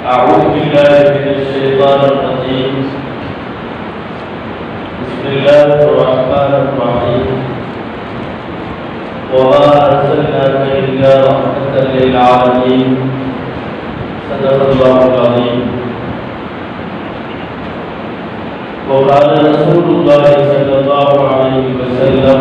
أعوذ بالله من الشيطان الرجيم بسم الله الرحمن الرحيم وما أرسلناك إلا رحمة للعالمين صدق الله العظيم وقال رسول الله صلى الله عليه وسلم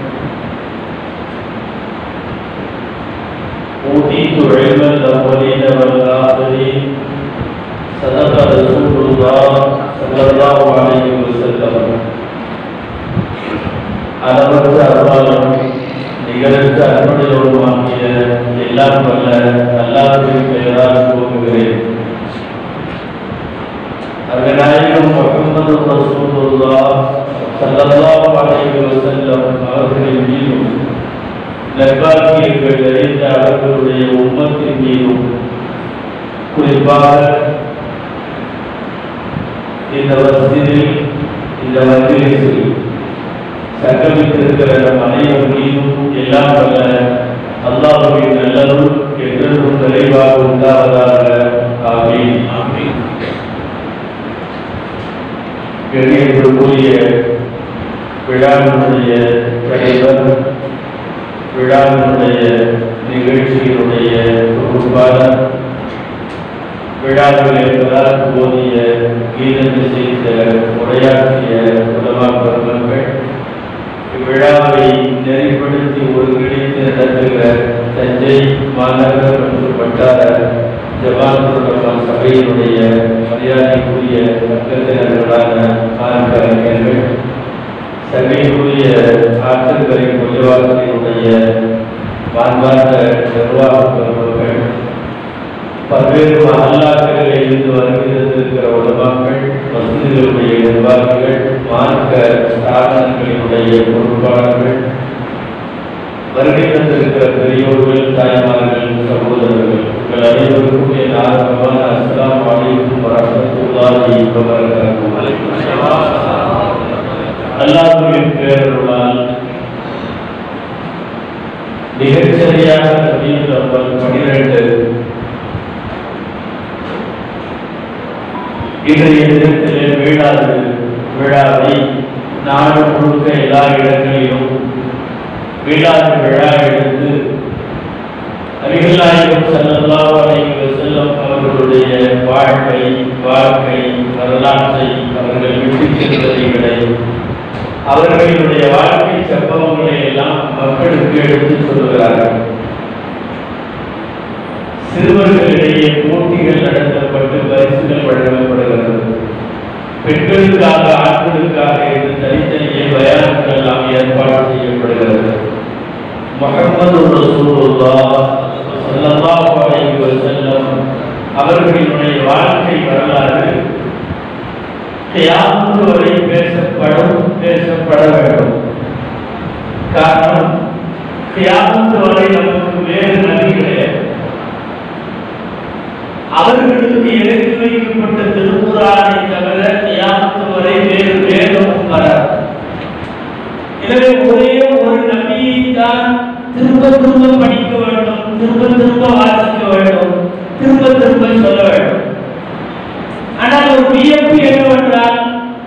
أوتيت علم الأولين والآخرين صدق رسول الله صلى الله عليه وسلم அளவற்ற அருளாளம் நிகழற்ற அருளுடையவருமாகிய எல்லாம் வல்ல அல்லாஹ்வின் பெயரால் துவங்குகிறேன் அருகநாயகம் முகமது ரசூலுல்லாஹ் ஸல்லல்லாஹு அலைஹி வஸல்லம் அவர்களின் மீதும் நற்பாக்கியங்கள் நிறைந்த அவர்களுடைய உம்மத்தின் மீதும் குறிப்பாக இந்த வசதியில் இந்த மந்திரில் சங்கமித்திருக்கிற நம் அனைவர் மீதும் எல்லாம் வல்ல அல்லாஹுவின் நல்லதும் என்றென்றும் நிறைவாக உண்டாவதாக ஆமீன் ஆமீன் கண்ணியத்திற்குரிய விழாவினுடைய தலைவர் விழாவினுடைய நிகழ்ச்சியினுடைய தொகுப்பாளர் விழாவில் என்பதால் போதிய கீதத்தை செய்த உரையாற்றிய உலமா பெருமக்கள் இவ்விழாவை நெறிப்படுத்தி ஒருங்கிணைத்து நடத்துகிற தஞ்சை மாநகர் மற்றும் வட்டார ஜமாத்துடைய சபையினுடைய மரியாதைக்குரிய அங்கத்தினர்களான மாநகர அறிஞர்கள் சபைக்குரிய ஆற்றல்களை கொஞ்சவாசனையுடைய மாண்பார்ந்த நிர்வாக பெருமக்கள் பல்வேறு மகல்லாக்களில் இருந்து வருகிறதிருக்கிற உலமாக்கள் மசூதிகளுடைய நிர்வாகிகள் மார்க்க ஸ்தாபனங்களினுடைய பொறுப்பாளர்கள் வருகை தந்திருக்கிற பெரியோர்கள் தாய்மார்கள் சகோதரர்கள் உங்கள் அனைவருக்கும் என் ஆரம்பமான அஸ்லாம் வலைக்கும் வரமத்துல்லாஹி வபரகாத்துஹு அல்லாஹ்வின் பேரருளால் மிகச்சரியாக நபியில் அவ்வள் பனிரெண்டு இன்றைய தினத்திலே வீழாது விழாவை நாடு முழுக்க எல்லா இடங்களிலும் வீழாது விழா எடுத்து அருகிலாயிரம் செல்லலாம் அலைஹி செல்லம் அவர்களுடைய வாழ்க்கை வாழ்க்கை வரலாற்றை அவர்கள் விட்டு செல்வதை விட அவர்களுடைய வாழ்க்கை சம்பவங்களை எல்லாம் மக்களுக்கு எடுத்துச் சொல்லுகிறார்கள் சிறுவர்களிடையே போட்டிகள் நடத்தப்பட்டு பரிசுகள் வழங்கப்படுகிறது பெண்களுக்காக ஆண்களுக்காக என்று தனித்தனியே பயானங்கள் எல்லாம் ஏற்பாடு செய்யப்படுகிறது முகமது ரசூலுல்லாஹ் ஸல்லல்லாஹு அலைஹி வஸல்லம் அவர்களினுடைய வாழ்க்கை வரலாறு கியாமத்து வரை பேசப்படும் பேசப்பட வேண்டும் காரணம் கியாமத்து வரை நமக்கு வேறு நபி கிடையாது அவர்களுக்கு இறக்கி வைக்கப்பட்ட திருக்குறானை தவிர கியாமத்து வரை வேறு வேதமும் வராது எனவே ஒரே ஒரு நபியை தான் திரும்ப திரும்ப படிக்க வேண்டும் திரும்ப திரும்ப வாசிக்க வேண்டும் திரும்ப திரும்ப சொல்ல வேண்டும் ஆனால் ஒரு வியப்பு என்னவென்றால்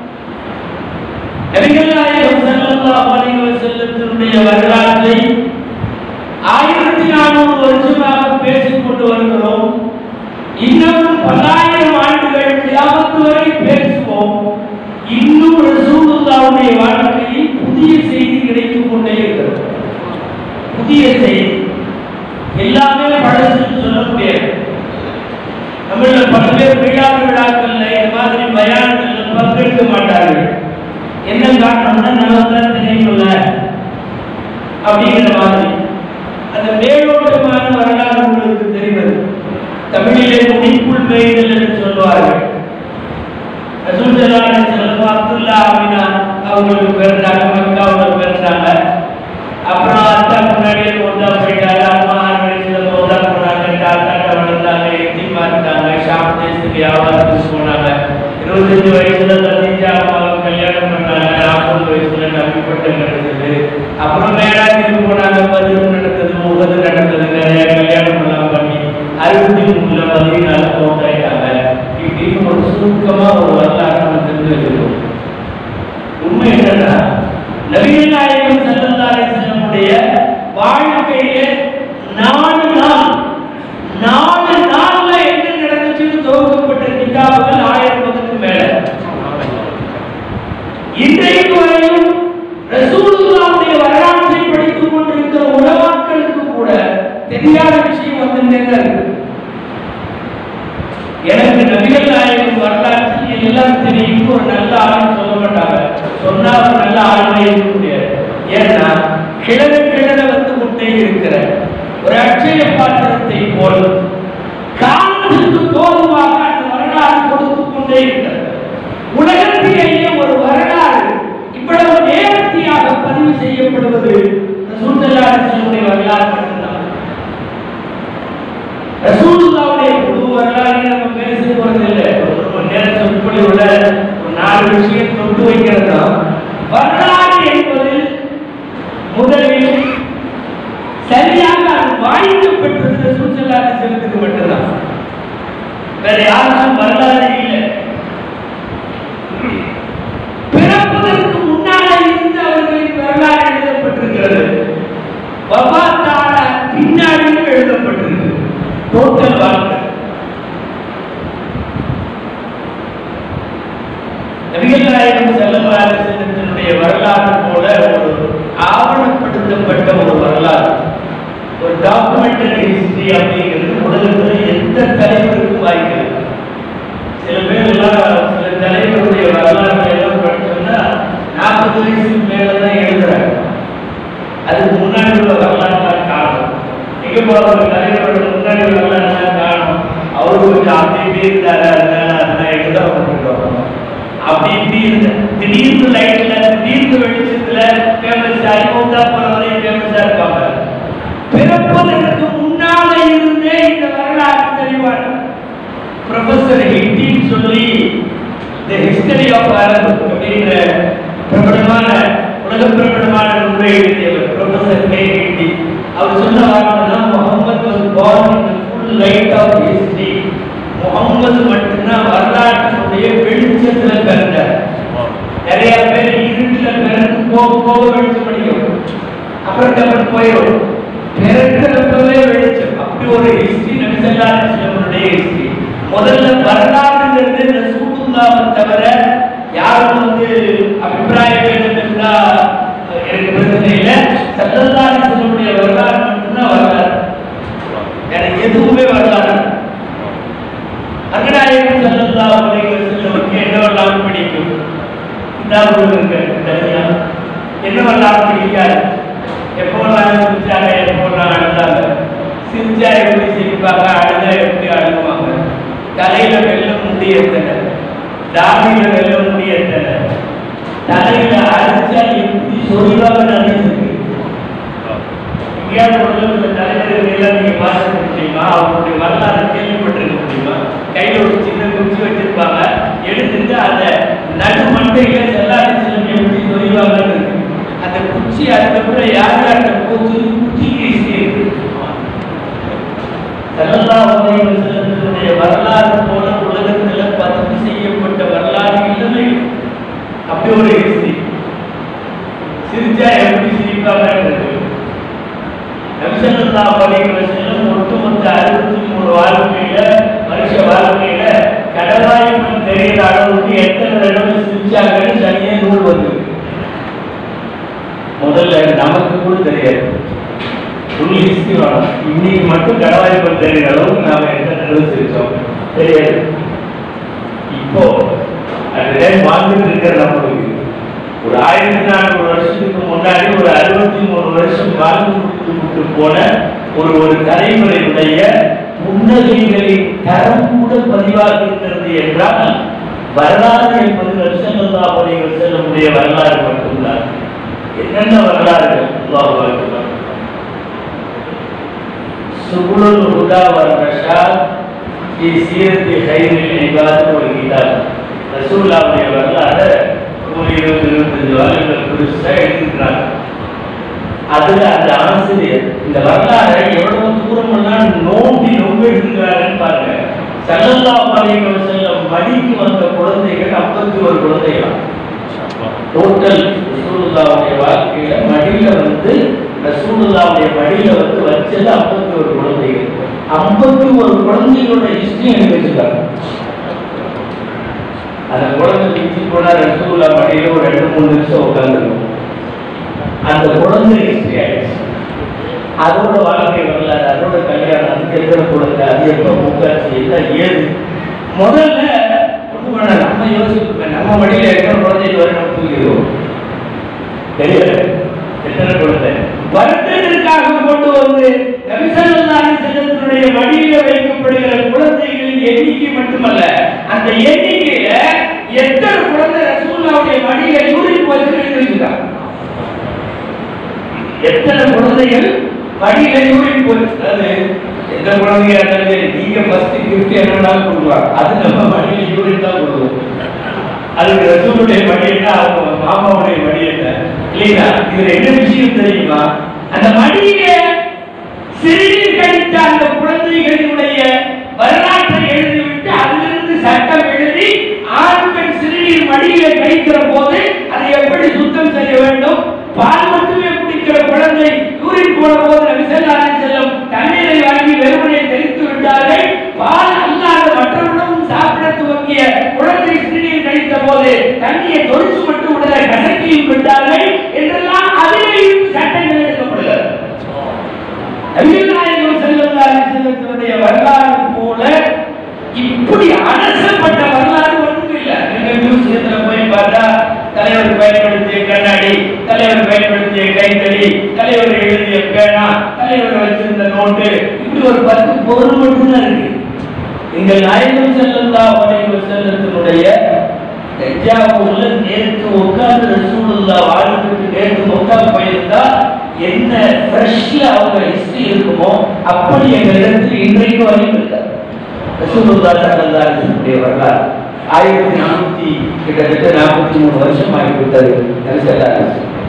நபிகள் நாயகம் ஸல்லல்லாஹு அலைஹி வஸல்லத்தினுடைய வரலாற்றை ஆயிரத்தி நானூறு வருஷமாக பேசிக் கொண்டு வருகிறோம் இன்னும் பல்லாயிரம் ஆண்டுகள் கியாமத்து வரை பேசுவோம் இன்னும் ரசூலுல்லாவுடைய வாழ்க்கையில் புதிய செய்தி கிடைத்துக் கொண்டே இருக்கிறது புதிய செய்தி எல்லாமே பழசுன்னு சொல்ல முடியாது நம்மள பல்வேறு விழா விழாக்கள்ல இந்த மாதிரி பயான்கள்ல பங்கெடுக்க மாட்டார்கள் என்ன காரணம்னா நமக்கு தான் தெரியும்ல அப்படிங்கிற மாதிரி அந்த மேலோட்டமான வரலாறு உங்களுக்கு தெரிவது தமிழிலே முடிப்புள் மேய்தல் என்று சொல்வார்கள் ரசூல் ஸல்லல்லாஹு அலைஹி வஸல்லம் அப்துல்லா அமினா அவங்களுக்கு பிறந்தாங்க மக்காவுல பிறந்தாங்க அப்புறம் அத்தா முன்னாடியே மௌத்தா போயிட்டாங்க அம்மா ஆறு வயசுல மௌத்தா போனாங்க தாத்தாட்ட வளர்ந்தாங்க எத்திமா இருந்தாங்க ஷாம் தேசத்துக்கு வியாபாரத்துக்கு போனாங்க இருபத்தஞ்சு வயசுல கத்தீஜா அம்மாவை கல்யாணம் பண்ணாங்க நாற்பது வயசுல நம்பிப்பட்டம் கிடைச்சது அப்புறம் மேலாத்திற்கு போனாங்க பதிவு நடந்தது முகது நடந்தது நிறைய கல்யாணம் எல்லாம் பண்ணி அறுபத்தி மூணுல பதினாலு மௌத்தாயிட்டாங்க ஒரு சுருக்கமா ஒரு வரலாறு நம்ம தெரிஞ்சு வச்சிருக்கோம் உண்மை என்னன்னா நபிகள் நாயகம் ஸல்லல்லாஹு அலைஹி வஸல்லமுடைய வாழ்க்கையிலே நாலு நாள் நாலு நாள்ல என்ன நடந்துச்சுன்னு துவக்கப்பட்ட கிதாபுகள் ஆயிரம் பக்கத்துக்கு மேல இன்றைக்கு வரையும் ரசூலுல்லாவுடைய வரலாற்றை படித்துக் கொண்டிருக்கிற உலமாக்களுக்கு கூட தெரியாத விஷயம் வந்துட்டே தான் இருக்கு எனக்கு நபிகள் நாயகம் வரலாற்றில் எல்லாம் தெரியும் ஒரு நல்ல ஆளுன்னு சொல்ல மாட்டாங்க சொன்னா ஒரு நல்ல ஆளுமே இருக்க முடியாது ஏன்னா கிழட கிழட வந்து கொண்டே இருக்கிற ஒரு அட்சய பாத்திரத்தை போல் காலத்திற்கு தோதுவாக அந்த வரலாறு கொடுத்து கொண்டே இருக்கிறது உலகத்திலேயே ஒரு வரலாறு இவ்வளவு நேர்த்தியாக பதிவு செய்யப்படுவது ரசூலுல்லாஹி வரலாறு மட்டும்தான் ரசூலுல்லாவுடைய முழு வரலாறு நம்ம பேச போறது இல்லை ஒரு மணி நேரம் சொற்பொழி உள்ள ஒரு நாலு விஷயம் தொட்டு வைக்கிறது தான் வரலாறு என்பது முதலில் சரியாக அது வாய்ப்பு பெற்றது ரசூலுல்லாஹி செலுத்துக்கு மட்டும்தான் வேற யாருக்கும் வரலாறு இல்லை பிறப்பதற்கு முன்னாலே இருந்து அவர்களின் வரலாறு எழுதப்பட்டிருக்கிறது வபாத்தான பின்னாடியும் எழுதப்பட்டிருக்கு டோட்டல் வாழ்க்கை நபிகள் நாயகம் செல்லல்லாஹு செல்லத்தினுடைய வரலாறு போல ஒரு ஆவணப்படுத்தப்பட்ட ஒரு வரலாறு ஒரு டாக்குமெண்டரி ஹிஸ்டரி அப்படிங்கிறது உலகத்தில் எந்த தலைவருக்கும் வாய்க்கிறது சில பேர் எல்லாம் சில தலைவருடைய வரலாறு எல்லாம் படிச்சோம்னா நாற்பது வயசுக்கு மேல தான் எழுதுறாங்க அதுக்கு முன்னாடி உள்ள வரலாறு காணும் எங்க போற தலைவரோட முன்னாடி உள்ள வரலாறு காணும் அவரு கொஞ்சம் அப்படி இப்படி இருந்தாரு அதனால அதெல்லாம் எழுத போட்டுட்டோம் அப்படி இப்படி இருந்த திடீர்னு லைட்ல திடீர்னு வெளிச்சத்துல ஃபேமஸ் ஆகி மூத்தா போற வரையும் ஃபேமஸா இருப்பாங்க பிறப்பதற்கு முன்னால இருந்தே இந்த வரலாறு தெளிவான ப்ரொஃபசர் ஹிட்டின்னு சொல்லி தி ஹிஸ்டரி ஆஃப் அரபு அப்படிங்கிற பிரபலமான உலக பிரபலமான நூலை எழுதியவர் ப்ரொஃபசர் கே ஹிட்டி அவர் சொன்ன வார்த்தை தான் Mohammed was born in the full light of history Mohammed மட்டும்தான் வரலாற்றினுடைய வெளிச்சத்துல பிறந்தார் நிறைய பேர் இருட்டுல பிறந்து போக போக வெளிச்சம் அடிக்கும் அப்புறம் அப்புறம் போயிடும் பிறக்கிறப்பவே வெளிச்சம் அப்படி ஒரு ஹிஸ்டரி நபிசல்லாருடைய ஹிஸ்டரி முதல்ல வரலாறுங்கிறது ரசூலுல்லாவை தவிர யாரும் வந்து அபிப்பிராய வேதம் இருந்தா எனக்கு பிரச்சனை இல்லை சல்லல்லாருடைய வரலாறு மட்டும்தான் வரலாறு வேற எதுவுமே வரலாறு அங்கநாயகம் சல்லல்லாஹு அலைஹி வஸல்லமுக்கு என்னவெல்லாம் பிடிக்கும் கிதாபுகள் இருக்கு தனியா என்னவெல்லாம் பிடிக்காது எப்போல்லாம் சிரிச்சாங்க எப்போல்லாம் அழுதாங்க சிரிச்சா எப்படி சிரிப்பாங்க அழுதா எப்படி அழுகுவாங்க தலையில வெள்ள முடி எத்தனை தாடியில வெள்ள முடி எத்தனை தலையில அடிச்சா எப்படி சொல்லுவாங்கன்னு நினைச்சிருக்கு எங்கேயாவது உலகத்துல தலைவர்கள் எல்லாம் நீங்க பார்த்துக்க முடியுமா அவங்களுடைய வரலாறு கேள்விப்பட்டிருக்க முடியுமா கையில ஒரு சின்ன குச்சி வச்சிருப்பாங்க எடுத்துட்டு அந்த நடு மண்டையில செல்லாடி செல்லம் எப்படி சொல்லுவாங்கன்னு இருக்கு அந்த குச்சி அதுக்கப்புறம் யார் யார்கிட்ட போச்சு குச்சிக்கு இருக்கு செல்லல்லாஹு அலைஹி வஸல்லமுடைய வரலாறு போல உலகத்துல பதிவு செய்யப்பட்ட வரலாறு இல்லவே இல்லை. அப்படி ஒரு ஹிஸ்டரி சிரிச்சா எப்படி சிரிப்பாங்கன்றது நபிசல்லா பள்ளிகள் ஒட்டுமொத்த அறுபத்தி மூணு வாழ்க்கையில வருஷ வாழ்க்கையில கடவாயுமன் தெரிகிற அளவுக்கு எத்தனை தடவை சிரிச்சாங்கன்னு தனியே நூல் வந்து முதல்ல நமக்கு கூட தெரியாது ஃபுல் ஹிஸ்டரி வேணும் இன்னைக்கு மட்டும் கடவாயுமன் தெரிகிற அளவுக்கு நாம எத்தனை தடவை சிரிச்சோம் தெரியாது இப்போ அந்த டைம் வாழ்ந்துட்டு இருக்கிற நம்மளுக்கு ஒரு ஆயிரத்தி நானூறு வருஷத்துக்கு முன்னாடி ஒரு அறுபத்தி மூணு வருஷம் வாழ்ந்து முடித்து விட்டு போன ஒரு ஒரு தலைமுறையுடைய புன்னகைகளின் தரம் கூட பதிவாக இருக்கிறது என்றால் வரலாறு என்பது வருஷங்கள்லா பணிகள் செல்லக்கூடிய வரலாறு மட்டும்தான் என்னென்ன வரலாறுகள் அல்லாஹ் அக்பர். சுகுலுல் ஹுதா வல் ரஷாத் ஃபீ சீரத்தி கைரில் இபாத் வல் கிதாப் ரசூலுல்லாஹ்வுடைய வரலாறு ஒரு இருபது இருபத்தஞ்சு வருடங்கள் புதுசா எழுதியிருக்கிறாங்க அதுல அந்த ஆசிரியர் இந்த வரலாறை எவ்வளவு தூரம் எல்லாம் நோண்டி நோம்பி எழுதுகிறாருன்னு பாருங்க சல்லல்லாஹு அலைஹி வஸல்லம் மடிக்கு வந்த குழந்தைகள் ஐம்பத்தி ஒரு குழந்தைகள் டோட்டல் ரசூலுல்லாவுடைய வாழ்க்கையில மடியில வந்து ரசூலுல்லாவுடைய மடியில வந்து வச்சது ஐம்பத்தி ஒரு குழந்தைகள் ஐம்பத்தி ஒரு குழந்தைகளோட ஹிஸ்டரி எனக்கு வச்சிருக்காங்க அந்த குழந்தை பிச்சு போனா ரசூலுல்லா மடியில ஒரு ரெண்டு மூணு நிமிஷம் உட்காந்துருக்கும் அந்த குழந்தை ஹிஸ்டரி ஆயிடுச்சு அதோட வாழ்க்கை வரலாறு அதோட கல்யாணம் அதுக்கு எத்தனை குழந்தை அது எப்போ முக்காச்சு என்ன ஏது முதல்ல ஒண்ணு பண்ண நம்ம யோசிப்போம் நம்ம மடியில எத்தனை குழந்தைகள் வரை நம்ம தூக்கிடுவோம் தெரியல எத்தனை குழந்தை வருத்தத்திற்காக கொண்டு வந்து நபிசல்லாஹி செல்லத்தினுடைய மடியில வைக்கப்படுகிற குழந்தைகளின் எண்ணிக்கை மட்டுமல்ல அந்த எண்ணிக்கையில எத்தனை குழந்தை ரசூல்லாவுடைய மடியில யூரின் போச்சு எழுதி வச்சிருக்காங்க எத்தனை குழந்தைகள் மடியில யூரின் போச்சு அது எந்த குழந்தையா இருந்தாலும் சரி, நீங்க ஃபர்ஸ்ட் கிஃப்ட் என்ன வேணாலும் கொடுக்கலாம் அது நம்ம மடியில யூரின் தான் கொடுக்கும் அதுக்கு ரசூலுடைய மடி என்ன அவங்க மாமாவுடைய மடி என்ன இல்லையா இதுல என்ன விஷயம் தெரியுமா அந்த மடியில சிறுநீர் கழித்த அந்த குழந்தைகளினுடைய வரலாற்றை எழுதிவிட்டு அதிலிருந்து சட்டம் எழுதி ஆண் பெண் சிறுநீர் மடியில கழிக்கிற போது அதை எப்படி சுத்தம் செய்ய வேண்டும் பால் மட்டுமே குடிக்கிற குழந்தை யூரின் போன போது நபிசல்லாரை செல்லும் தண்ணீரை வாங்கி வெறுமனை தெளித்து விட்டார்கள் பால் அல்லாத மற்ற உணவும் சாப்பிட துவங்கிய குழந்தை சிறுநீர் கழித்த போது தண்ணியை தொழிச்சு மட்டும் உடனே கசக்கியும் விட்டார்கள் என்றெல்லாம் அதிலே இருந்து சட்டங்கள் எடுக்கப்படுகிறது நபிகள் நாயகம் ஸல்லல்லாஹு அலைஹி வஸல்லத்தினுடைய வரலாறு போல இப்படி அலசப்பட்ட வரலாறு ஒன்றும் இல்லை நீங்க மியூசியத்துல போய் பார்த்தா தலைவர் பயன்படுத்திய கண்ணாடி தலைவர் பயன்படுத்திய கைத்தறி தலைவர் எழுதிய பேனா தலைவர் வச்சிருந்த நோட்டு இப்படி ஒரு பத்து பொருள் மட்டும்தான் இருக்கு எங்கள் நாயகம் ஸல்லல்லாஹு அலைஹி வஸல்லத்தினுடைய தஞ்சாவூர்ல நேற்று உட்கார்ந்து ரசூலுல்லா வாழ்ந்துட்டு நேற்று உட்கார்ந்து போயிருந்தா என்ன ஃப்ரெஷ்ல அவங்க ஹிஸ்டரி இருக்குமோ அப்படி எங்க இடத்துல இன்றைக்கு வரையும் இருக்காது ரசூலுல்லா ஸல்லல்லாஹு அலைஹி வஸல்லம் வரலாறு ஆயிரத்தி நானூத்தி கிட்டத்தட்ட நாற்பத்தி மூணு வருஷம் ஆகிவிட்டது நபிசல்லா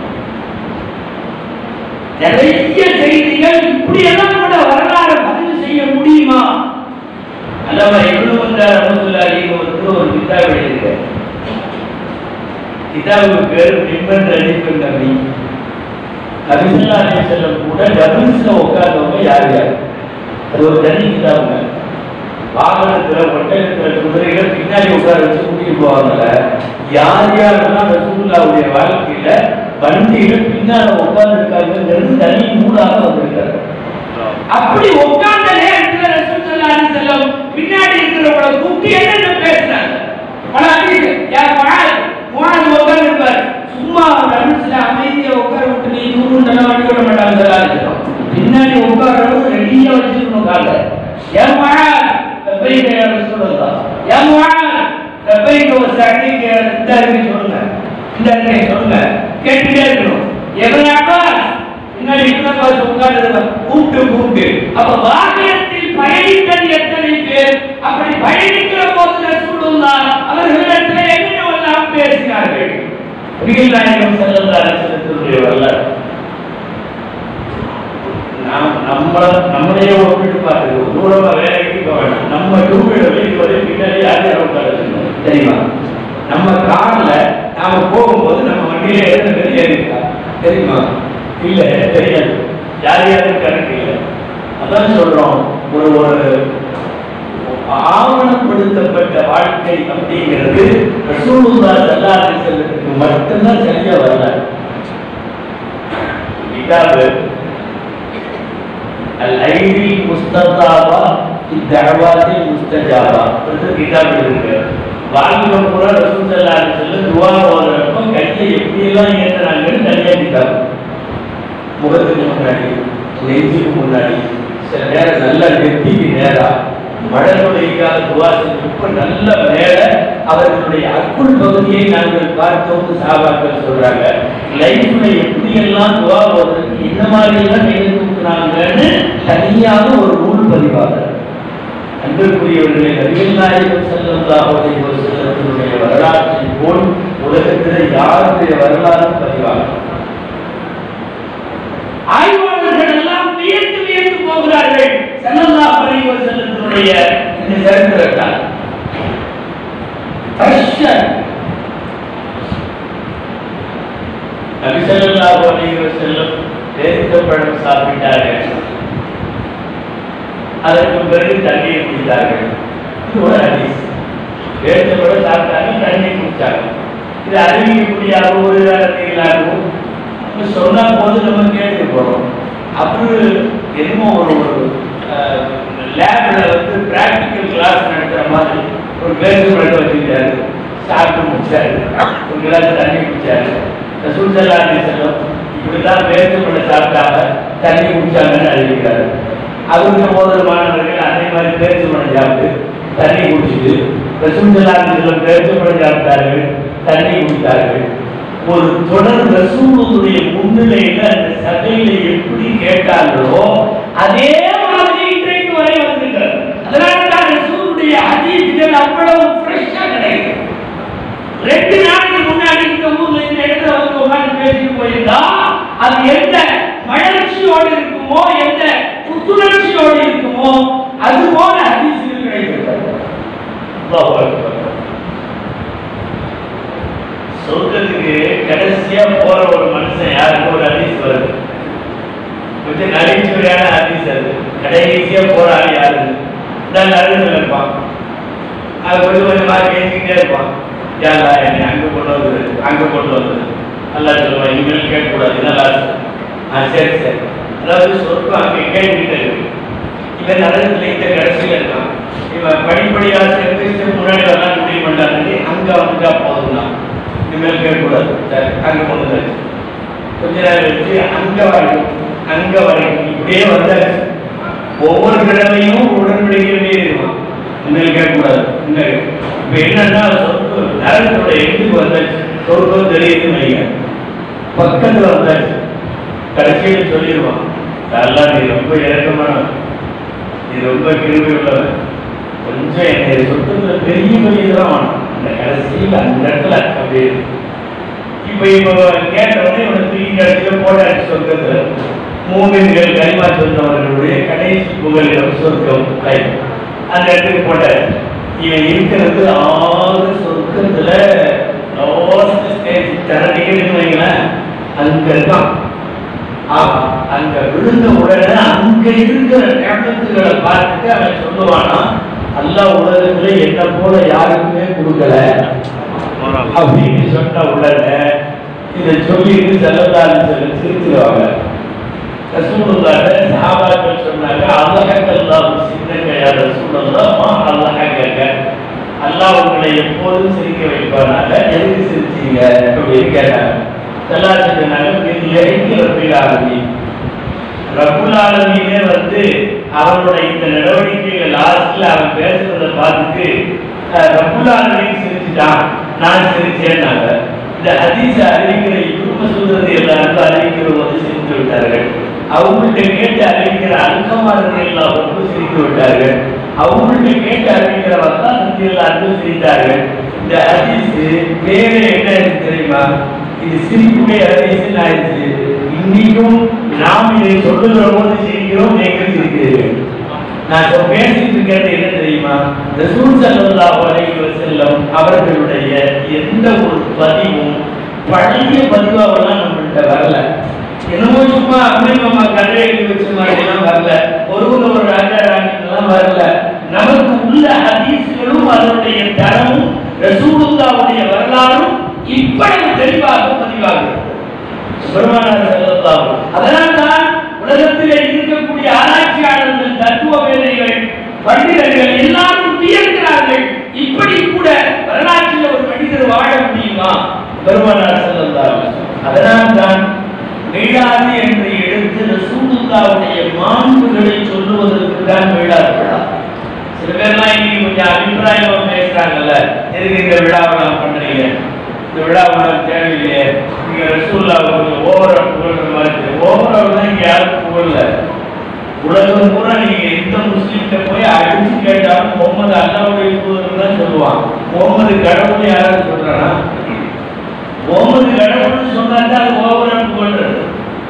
நிறைய செய்திகள் இப்படியெல்லாம் கூட வரலாறு பதிவு செய்ய முடியுமா அல்லவா எவ்வளவு வந்தார் ரமத்துல்லாஹி வந்து ஒரு கிதாப் எழுதியிருக்கார் கிதாபுக்கு பேர் மிம்பர் ரஜிப் நபி நபிசல்லா அலைஹி வஸல்லம் கூட டபுள்ஸ்ல உட்கார்ந்தவங்க யார் யார் அது ஒரு தனி கிதாபுங்க வாகனத்துல ஒட்டகத்துல குதிரைகள் பின்னாடி உட்கார வச்சு கூட்டிட்டு போவாங்கல்ல யார் யாரெல்லாம் ரசூலுல்லாவுடைய வாழ்க்கையில வண்டியில பின்னால உட்கார்ந்து இருக்காங்கிறது தனி நூலாக வந்திருக்காரு அப்படி உட்கார்ந்த நேரத்துல ரசூல் ஸல்லல்லாஹு அலைஹி வஸல்லம் பின்னாடி இருக்கிறவங்கள கூப்பிட்டு என்னென்ன பேசுறாங்க பல ஹதீஸ் யா முஆத் முஆத் உட்கார்ந்து இருப்பார் சும்மா ரமஸ்ல அமைதியா உட்கார விட்டு நீ தூங்கும் தலை வாட்டி விட மாட்டாங்க ஸல்லல்லாஹு அலைஹி வஸல்லம் பின்னாடி உட்கார்றவங்க ரெடியா வச்சிருக்கணும் காலை யா முஆத் லப்பைக யா ரசூலல்லாஹ் யா முஆத் லப்பைக வ சஅதைக இந்த அறிக்கை சொல்லுங்க இந்த அறிக்கை சொல்லுங்க கேட்டுட்டே இருக்கணும் எவன் அப்பாஸ் பின்னாடி இன்னொரு உட்கார்ந்து கூப்பிட்டு கூப்பிட்டு அப்ப வாகனத்தில் பயணித்தது எத்தனை பேர் அப்படி பயணிக்கிற போது ரசூலுல்லா அவர்களிடத்தில் என்னென்னவெல்லாம் பேசினார்கள் நபிகள் நாயகம் ஸல்லல்லாஹு அலைஹி வஸல்லத்துடைய வரலாறு நாம் நம்ம நம்மளையே ஒப்பிட்டு பார்த்துக்கோ தூரமா வேலைக்கு போக வேண்டாம் நம்ம டூ வீலர்ல இதுவரை பின்னாடி யார் யார் உட்கார்ந்து தெரியுமா நம்ம கார்ல நாம போகும்போது நம்ம வண்டியில எத்தனை பேர் ஏறி இருக்கா தெரியுமா இல்ல தெரியாது யார் யாரும் கணக்கு இல்லை அதான் சொல்றோம் ஒரு ஒரு ஆவணப்படுத்தப்பட்ட வாழ்க்கை அப்படிங்கிறது ரசூலுல்லா ஸல்லல்லாஹு அலைஹி வஸல்லத்துக்கு மட்டும்தான் சரியா வரல கிதாபு الأيدي المستطابة في الدعوات المستجابة ஒரு கிதாப் இருக்கு வாழ்க்கை பூரா ரசூல் ஸல்லல்லாஹு அலைஹி வஸல்லம் துஆ ஓதுறப்போ கையை எப்படி எல்லாம் ஏத்துறாங்கன்னு தனியா கிதாப் முகத்துக்கு முன்னாடி நெஞ்சுக்கு முன்னாடி சில நேரம் நல்ல நெத்திக்கு நேரா மடலுடைக்காக துவா செஞ்சு இப்ப நல்ல மேல அவர்களுடைய அக்குள் பகுதியை நாங்கள் பார்த்தோம்னு சாபாக்கள் சொல்றாங்க லைஃப்ல எப்படி எல்லாம் துவா ஓதுறதுக்கு இந்த மாதிரி எல்லாம் கையை தூக்குறாங்கன்னு தனியாக ஒரு நூல் பதிவாளர் அன்பிற்குரியவர்களை நபிகள் நாயகம் ஸல்லல்லாஹு அலைஹி வஸல்லத்தினுடைய வரலாற்றை போல் உலகத்தில் யாருடைய வரலாறும் பதிவாகும் ஆய்வாளர்கள் எல்லாம் வியந்து வியந்து போகிறார்கள் ஸல்லல்லாஹு அலைஹி வஸல்லத்தினுடைய இந்த சரித்திரத்தால் ஃப்ரெஷ்ஷா நபிசல்லாஹு அலைஹி வஸல்லம் பேரித்தப்பழம் சாப்பிட்டார்கள் அதற்கு பிறகு தண்ணீர் குடித்தார்கள் இது ஒரு ஹதீஸ் பேரித்தப்பழம் சாப்பிட்டாங்க தண்ணீர் குடித்தாங்க இது அறிவிக்கக்கூடிய ஒரு எல்லாருக்கும் சொன்ன போது நம்ம கேட்டு போறோம் அப்புறம் என்னமோ ஒரு ஒரு லேப்ல வந்து பிராக்டிக்கல் கிளாஸ் நடத்துற மாதிரி ஒரு பேருந்து வச்சுக்கிட்டாரு சாப்பிட்டு முடிச்சாரு ஒரு கிளாஸ் தண்ணி குடிச்சாரு ரசூல் ஸல்லல்லாஹு அலைஹி வஸல்லம் இப்படிதான் பேருந்து சாப்பிட்டாங்க தண்ணி குடிச்சாங்கன்னு அறிவிக்கிறாரு அவருக்கு முதல் மாணவர்கள் அதே மாதிரி பேருந்து பழம் சாப்பிட்டு தண்ணி குடிச்சிட்டு ரசூல் ஸல்லல்லாஹு அலைஹி வஸல்லம் பேருந்து பழம் சாப்பிட்டார்கள் தண்ணி குடித்தார்கள் ஒரு தொடர் ரசூலுடைய முன்னிலையில அந்த சபையில எப்படி கேட்டாங்களோ அதே மாதிரி இன்றைக்கு வரை வந்திருக்கிறது அதனால தான் ரசூலுடைய ஹதீஸ்கள் அவ்வளவு ஃப்ரெஷ்ஷா கிடைக்குது ரெண்டு நாளைக்கு முன்னாடி இந்த ஊர்ல இந்த இடத்துல வந்து உட்கார்ந்து பேசிட்டு போயிருந்தா அது எந்த மலர்ச்சியோடு இருக்குமோ எந்த புத்துணர்ச்சியோடு இருக்குமோ அது போல ஹதீஸ்கள் கிடைக்கிறது அல்லாஹ் அக்பர். சொர்க்கத்துக்கு கடைசியா போற ஒரு மனுஷன் யாருக்கு ஒரு ஹதீஸ் வருது கொஞ்சம் நகைச்சுவையான ஹதீஸ் அது கடைசியா போற ஆள் யாரு நான் நடுவில் இருப்பான் அது கொஞ்சம் கொஞ்சமா பேசிக்கிட்டே இருப்பான் யாரா என்னை அங்க கொண்டு வந்தது அங்க கொண்டு வந்தது நல்லா சொல்லுவான் இனிமேல் கேட்கக்கூடாது நல்லா ஆ சரி சரி அதாவது சொர்க்கம் அங்கே கேட்டுக்கிட்டே இருக்கு இவன் நரகத்துல இந்த கடைசியில இருக்கான் இவன் படிப்படியா ஸ்டெப் ஸ்டெப் முன்னாடி வரலாம் முடிவு பண்ணாரு அங்க வந்துட்டா போதும் தான் இனிமேல் கேட்கக்கூடாது சரி அங்க கொண்டு வந்தாச்சு கொஞ்ச நேரம் வச்சு அங்க வரைக்கும் அங்க வரைக்கும் இப்படியே வந்தாச்சு ஒவ்வொரு தடவையும் உடன்படிக்கையிலே இருக்கும் இனிமேல் கேட்கக்கூடாது இன்னும் இப்ப என்னன்னா சொர்க்கு நரகத்தோட எண்டுக்கு வந்தாச்சு சொர்க்கம் தெரியுதுன்னு வைங்க பக்கத்துல வந்தாச்சு கடைசியில சொல்லிடுவான் நல்லா நீ ரொம்ப இறக்கமானவன் நீ ரொம்ப கிருபை உள்ளவன் கொஞ்சம் என்னை சொத்துல பெரிய பெரிய இதெல்லாம் வேணும் அந்த கடைசியில் அந்த இடத்துல அப்படி இப்ப இப்போ கேட்ட உடனே இவனை தூக்கி கடைசியில போட்டாச்சு சொர்க்கத்துல மூமின்கள் கைமா சொன்னவர்களுடைய கடைசி புகழிடம் சொர்க்கம் லைஃப் அந்த இடத்துக்கு போட்டாச்சு இவன் இருக்கிறது ஆறு சொர்க்கத்துல லாஸ்ட் ஸ்டேஜ் தரணிகள் வைங்களேன் அங்க இருக்கான் ஆமா அங்க விழுந்த உடனே அங்க இருக்கிற நேமத்துகளை பார்த்துட்டு அவன் சொல்லுவானா அல்லாஹ் உலகத்துல என்ன போல யாருக்குமே கொடுக்கல அப்படின்னு சொன்ன உடனே இதை சொல்லிட்டு செல்லதாரு சொல்லி சிரிச்சிருவாங்க ரசூலுல்லாஹ் சஹாபாக்கள் சொன்னாங்க அல்லாஹ் சின்னங்க யா ரசூலுல்லாஹ் மா அல்லாஹ் அல்லாஹ் உங்களை எப்போதும் சிரிக்க வைப்பானாக எதுக்கு சிரிச்சீங்க அப்படின்னு கேட்டாங்க செல்லாச்சு சொன்னாங்க இறங்கி ரப்பில் ஆலமீன் ரப்புல் ஆலமீனே வந்து அவனுடைய இந்த நடவடிக்கைகள் லாஸ்ட்ல அவன் பேசுறத பார்த்துட்டு அஹ், ரப்புல் ஆலமீன் சிரிச்சுட்டான் நான் சிரிச்சேன்னாங்க இந்த ஹதீஸ அறிவிக்கிற இவங்க சொல்றது எல்லாருக்கும் அறிவிக்கிற போது சிரித்து விட்டார்கள் அவங்கள்ட்ட கேட்டு அறிவிக்கிற அல்கமானது எல்லாருக்கும் சிரித்து விட்டார்கள் அவங்கள்ட்ட கேட்டு அறிவிக்கிற வந்தாசந்தி எல்லாருக்கும் சிரித்தார்கள் இந்த ஹதீஸ் வேற என்ன இருக்கு தெரியுமா இது சிரிப்புடைய ஹதீஸ் ஆயிடுச்சு இன்னைக்கும் நாம் இதை சொல்லுகிற போது சிரிக்கிறோம் நீங்கள் சிரிக்கிறீர்கள் நான் இப்ப பேசிட்டு இருக்கிறது என்ன தெரியுமா ரசூல் ஸல்லல்லாஹு அலைஹி வஸல்லம் அவர்களுடைய எந்த ஒரு பதிவும் பழைய பதிவாவெல்லாம் நம்மள்ட்ட வரல என்னமோ சும்மா அம்மை மாமா கதை எழுதி வச்ச மாதிரிலாம் வரல ஒருவர் ஒரு ராஜா ராணிலாம் வரல நமக்கு உள்ள ஹதீஸ்களும் அதனுடைய தரமும் ரசூலுல்லாவுடைய வரலாறும் இவ்வளவு தெளிவாக பதிவாகிறது பெருமானார் ஸல்லல்லாஹு அதனால்தான் உலகத்திலே இருக்கக்கூடிய ஆராய்ச்சியாளர்கள் தத்துவ வேதைகள் பண்டிதர்கள் எல்லாரும் வியக்கிறார்கள் இப்படி கூட வரலாற்றில் ஒரு மனிதர் வாழ முடியுமா பெருமானார் ஸல்லல்லாஹு அதனால்தான் மீளாது என்று எடுத்து ரசூலுல்லாவுடைய மாண்புகளை சொல்லுவதற்கு தான் மீளாது விழா சில பேர்லாம் இன்னைக்கு கொஞ்சம் அபிப்பிராயமா பேசுறாங்கல்ல எதுக்கு இந்த விழாவை நான் பண்றீங்க இந்த விழாவை நான் தேவையில்லையே நீங்க ரசூல்லா கொஞ்சம் ஓவரா புகழ்ற மாதிரி இருக்கு ஓவரா தான் இங்க யாரும் புகழல உலகம் பூரா நீங்க எந்த முஸ்லீம்கிட்ட போய் அடிச்சு கேட்டாலும் முகமது அல்லாவுடைய தூதர் தான் சொல்லுவான் முகமது கடவுள் யாரும் சொல்றானா முகமது கடவுள்னு சொன்னா தான் அது ஓவரா புகழ்றது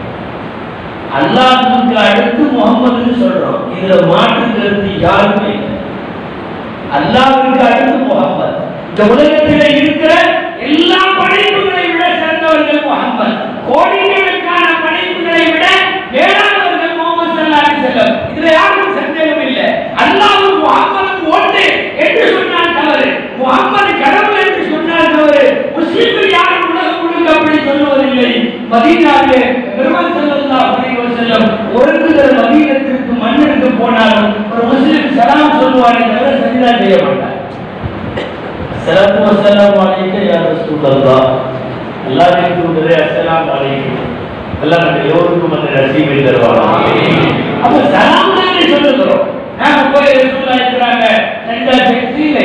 அல்லாஹ்வுக்கு அடுத்து முகமதுன்னு சொல்றோம் இதுல மாற்று கருத்து யாருமே இல்லை. அல்லாஹ்வுக்கு அடுத்து முகமது இந்த உலகத்தில் இருக்கிற எல்லா படைப்புகளை விட சிறந்தவர்கள் முகம்மது கோடிக்கணக்கான படைப்புகளை விட வேளாண்வர்கள் முகமது ஸல்லல்லாஹு அலைஹி வஸல்லம் இதுல யாருக்கும் சந்தேகம் இல்லை அல்லாஹ்வும் முகம்மதும் ஒன்று என்று சொன்னால் தவறு முகம்மது கடவுள் என்று சொன்னால் தவறு முஸ்லிம்கள் யாரும் உலகம் முழுக்க அப்படி சொல்லுவதில்லை மதீனாவிலே பெருமாள் ஸல்லல்லாஹு அலைஹி வஸல்லம் ஒருங்குகிற மதீனத்திற்கு மண்ணிற்கு போனாலும் ஒரு முஸ்லிம் சலாம் சொல்லுவாரே தவிர சரிதா செய்ய மாட்டார் சலாத்து வசலாம் அலைக்க யா ரசூலல்லாஹ் அல்லாஹ்வின் தூதரே அஸ்ஸலாமு அலைக்கும் அல்லாஹ் நம்ம எவருக்கும் அந்த நசீபை தருவான் அப்ப சலாம் தானே சொல்லுகிறோம் நாம போய் ரசூலா இருக்கிறாங்க சரிதா செய்யல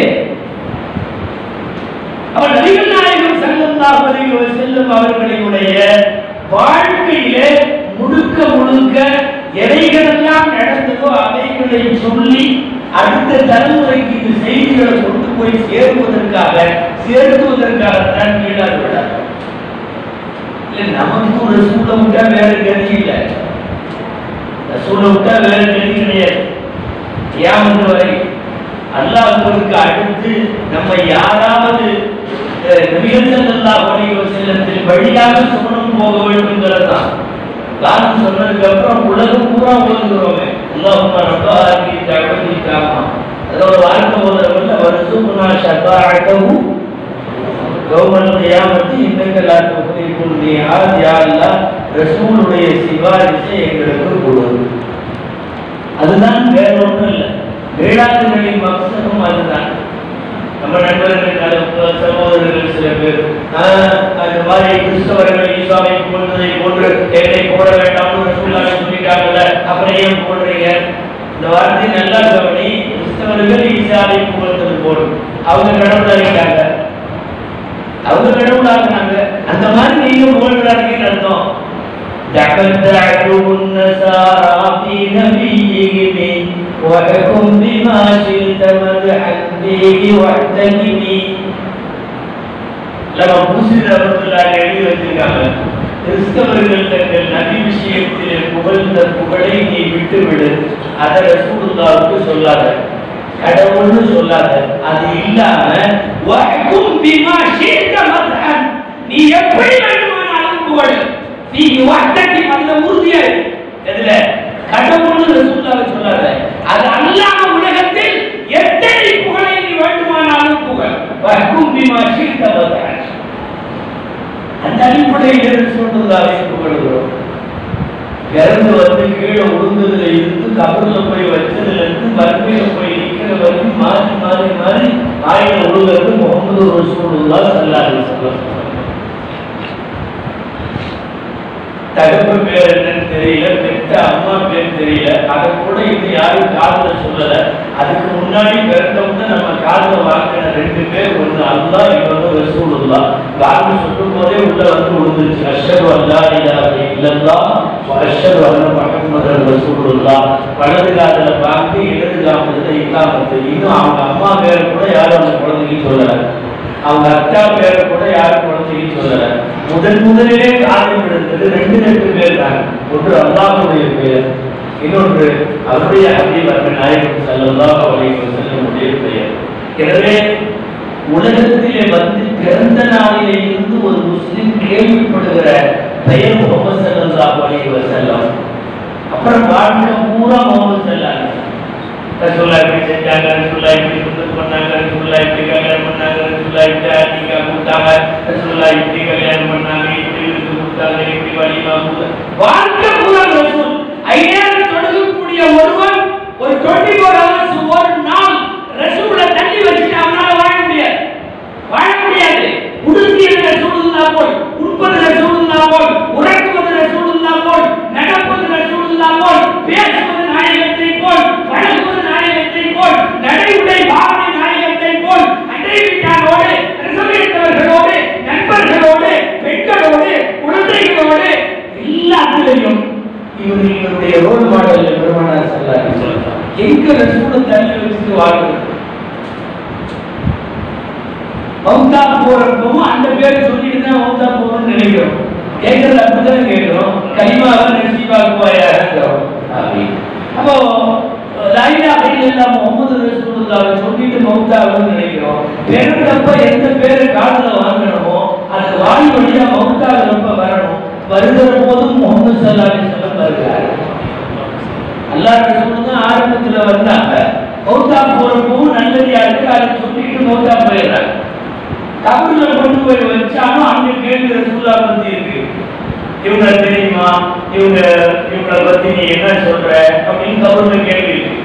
அவர் நபிகள் நாயகம் ஸல்லல்லாஹு அலைஹி வஸல்லம் அவர்களுடைய வாழ்க்கையிலே முழுக்க முழுக்க எவைகளெல்லாம் நடந்ததோ அவைகளை சொல்லி அடுத்த தலைமுறைக்கு இந்த செய்திகளை கொண்டு போய் சேருவதற்காக சேர்த்துவதற்காகத்தான் கீழார் விடார் இல்ல நமக்கு ஒரு சூழ விட்டா வேற கதி இல்லை சூழ விட்டா வேற கதி கிடையாது ஏமாந்து வரை அல்லாஹ்வுக்கு அடுத்து நம்ம யாராவது அஹ், நபிகள் ஸல்லல்லாஹு அலைஹி வஸல்லத்தின் வழியாக சுமணம் போக வேண்டும்ங்கிறதுதான் காரணம் சொன்னதுக்கு அப்புறம் உலகம் பூரா ஓதுகிறோமே அல்லாஹும்ம ரப்பா ஆகி தகவலி காமா அதில் ஒரு வார்த்தை ஓதுறவங்க வருஷம் ஷபாஅத்தஹு கௌமல் கியாமத்தி இன்னக்க லா துஃலிகுல் மிஆத் யா அல்லாஹ் ரசூலுடைய சிபாரிசை எங்களுக்கு கொடு அதுதான் வேற ஒன்றும் இல்லை வேளாண்மையின் மக்சதும் அதுதான் நம்ம நண்பர்கள் கலப்பு சகோதரர்கள் சில பேர் ஆஹ், அந்த மாதிரி கிறிஸ்தவர்கள் ஈசாவை போன்றதை போன்று என்னை போட வேண்டாம்னு ரசூலுல்லாஹி சொல்லிட்டாங்கல்ல அப்புறம் ஏன் போடுறீங்க இந்த வார்த்தை நல்லா கவனி கிறிஸ்தவர்கள் ஈசாவை புகழ்ந்தது போடும் அவங்க கடவுளாகிட்டாங்க அவங்க கடவுளாக்குனாங்க அந்த மாதிரி நீங்க புகழ்கிறார்கள் அர்த்தம் تبدعتم النصارى في نبيهم وحكم بما شئت مدحا فيه واحتكمي நம்ம பூசிர் அவர்களாக எழுதி வச்சிருக்காங்க கிறிஸ்தவர்கள் தங்கள் நபி விஷயத்திலே புகழ்ந்த புகழை நீ விட்டு விடு அதை ரசூலுல்லாவுக்கு சொல்லாத கடவுள்னு சொல்லாத அது இல்லாம வஹ்கும் பிமா ஷீத மத்ஹன் நீ எப்படி வேண்டுமானாலும் புகழ் நீ வார்த்தைக்கு அந்த உறுதியா இரு. எதுல கடவுள்னு ரசூலுல்லாவை சொல்லாத அது அல்லாஹ் உலகத்தில் எத்தனை புகழை நீ வேண்டுமானாலும் புகழ் வஹ்கும் பிமா ஷீத மத்ஹன் அந்த அடிப்படையில் சொல்றதாவே புகழுகிறோம் இறந்து வந்து கீழே விழுந்ததுல இருந்து கபர்ல போய் வச்சதுல இருந்து மறுமையில போய் நிக்கிற வரைக்கும் மாறி மாறி மாறி ஆயிரம் விழுகிறது முகமது ரசூலுல்லா ஸல்லல்லாஹு அலைஹி வஸல்லம் தகப்பு பேர் என்னன்னு தெரியல பெத்த அம்மா பேர் தெரியல அதை கூட இன்னும் யாரும் காதுல சொல்லல அதுக்கு முன்னாடி பிறந்தவங்க நம்ம காதுல வாங்கின ரெண்டு பேர் ஒண்ணு அல்லாஹ் இன்னொரு ரசூலுல்லா காது சொல்லும் போதே உள்ள வந்து விழுந்துச்சு அஷ்ஹது அல்லா இலாஹ இல்லல்லாஹ் வ அஷ்ஹது அன்ன முஹம்மதர் ரசூலுல்லாஹ் வலது காதுல வாங்கி இடது காதுல இல்லாமத்து இன்னும் அவங்க அம்மா பேர் கூட யாரும் அந்த குழந்தைக்கு சொல்லல அவங்க அக்கா பேரை கூட யாரும் குழந்தைக்கு சொல்லல முதன் முதலிலே காதல் விழுந்தது ரெண்டு ரெண்டு பேர் தான் ஒன்று அல்லாஹ்வுடைய பெயர் இன்னொன்று அவருடைய ஹபீபர் நாயகம் ஸல்லல்லாஹு அலைஹி வஸல்லமுடைய பெயர் எனவே உலகத்திலே வந்து பிறந்த நாளிலே இருந்து ஒரு முஸ்லிம் கேள்விப்படுகிற பெயர் முகமது ஸல்லல்லாஹு அலைஹி வஸல்லம் அப்புறம் வாழ்க்கை பூரா முகமது ஸல்லல்லாஹு அலைஹி வஸல்லம் ரசூல்லா இப்படி செஞ்சாங்க ரசூல்லா இப்படி சுத்தம் பண்ணாங்க ரசூல்லா இப்படி கல்யாணம் பண்ணாங்க ரசூல்லா இப்படி ஆட்டிக்கா கொடுத்தாங்க ரசூல்லா இப்படி கல்யாணம் பண்ணாங்க இப்படி விருந்து கொடுத்தாங்க இப்படி வலிமா கொடுத்தாங்க வாழ்க்கை பூரா ரசூல் ஐயாயிரம் தொழுகக்கூடிய ஒருவன் ஒரு டுவெண்ட்டி ஃபோர் ஹவர்ஸ் ஒரு நாள் ரசூலை தள்ளி வச்சுட்டு அவனால வாழ முடியாது வாழ முடியாது உடுத்தியது ரசூலுல்லா போல் உட்பது ரசூலுல்லா போல் உறக்குவது ரசூலுல்லா போல் நடப்பது ரசூலுல்லா போல் பேசுவது நாயகத்தை போல் பழகுவது நாயகத்தை போல் நடைமுறை பாவனை நாயகத்தை போல் அண்டை வீட்டாரோடு ரசமேற்றவர்களோடு நண்பர்களோடு பெண்களோடு குழந்தைகளோடு எல்லாத்திலையும் இவர் இவருடைய ரோல் மாடல் பெருமானார் செல்லாரு சொல்றார் எங்க ரசூலை தள்ளி வச்சுட்டு வாழ்றது மௌத்தா போறப்பவும் அந்த பேரை சொல்லிட்டு தான் மௌத்தா போகணும்னு நினைக்கிறோம் கேட்கறது அப்படிதான் கேட்கிறோம் கலிமாவை நசீபாக்கு போயாருங்கிறோம் அப்படி அப்போ லாயிலா இல்லா முகமது ரசூல் ரசூலுல்லாவை சொல்லிட்டு மௌத்தாகணும்னு நினைக்கிறோம் பிறந்தப்ப எந்த பேரை காதுல வாங்கணுமோ அது வாய் வழியா மௌத்தாகிறப்ப வரணும் வருகிற போதும் முகமது சல்லா அலிஸ்லாம் வருகிறார் அல்லாஹ் ரசூல் தான் ஆரம்பத்துல வந்தாங்க மௌத்தா போறப்பவும் நல்லதியா இருக்கு அதை சொல்லிட்டு மௌத்தா போயிடுறாங்க கபர்ல கொண்டு போய் வச்சாலும் அங்க கேள்வி ரசூல்லா பத்தி இருக்கு இவங்க தெரியுமா இவங்க இவங்களை பத்தி நீ என்ன சொல்ற அப்படின்னு கபர்ல கேள்வி இருக்கு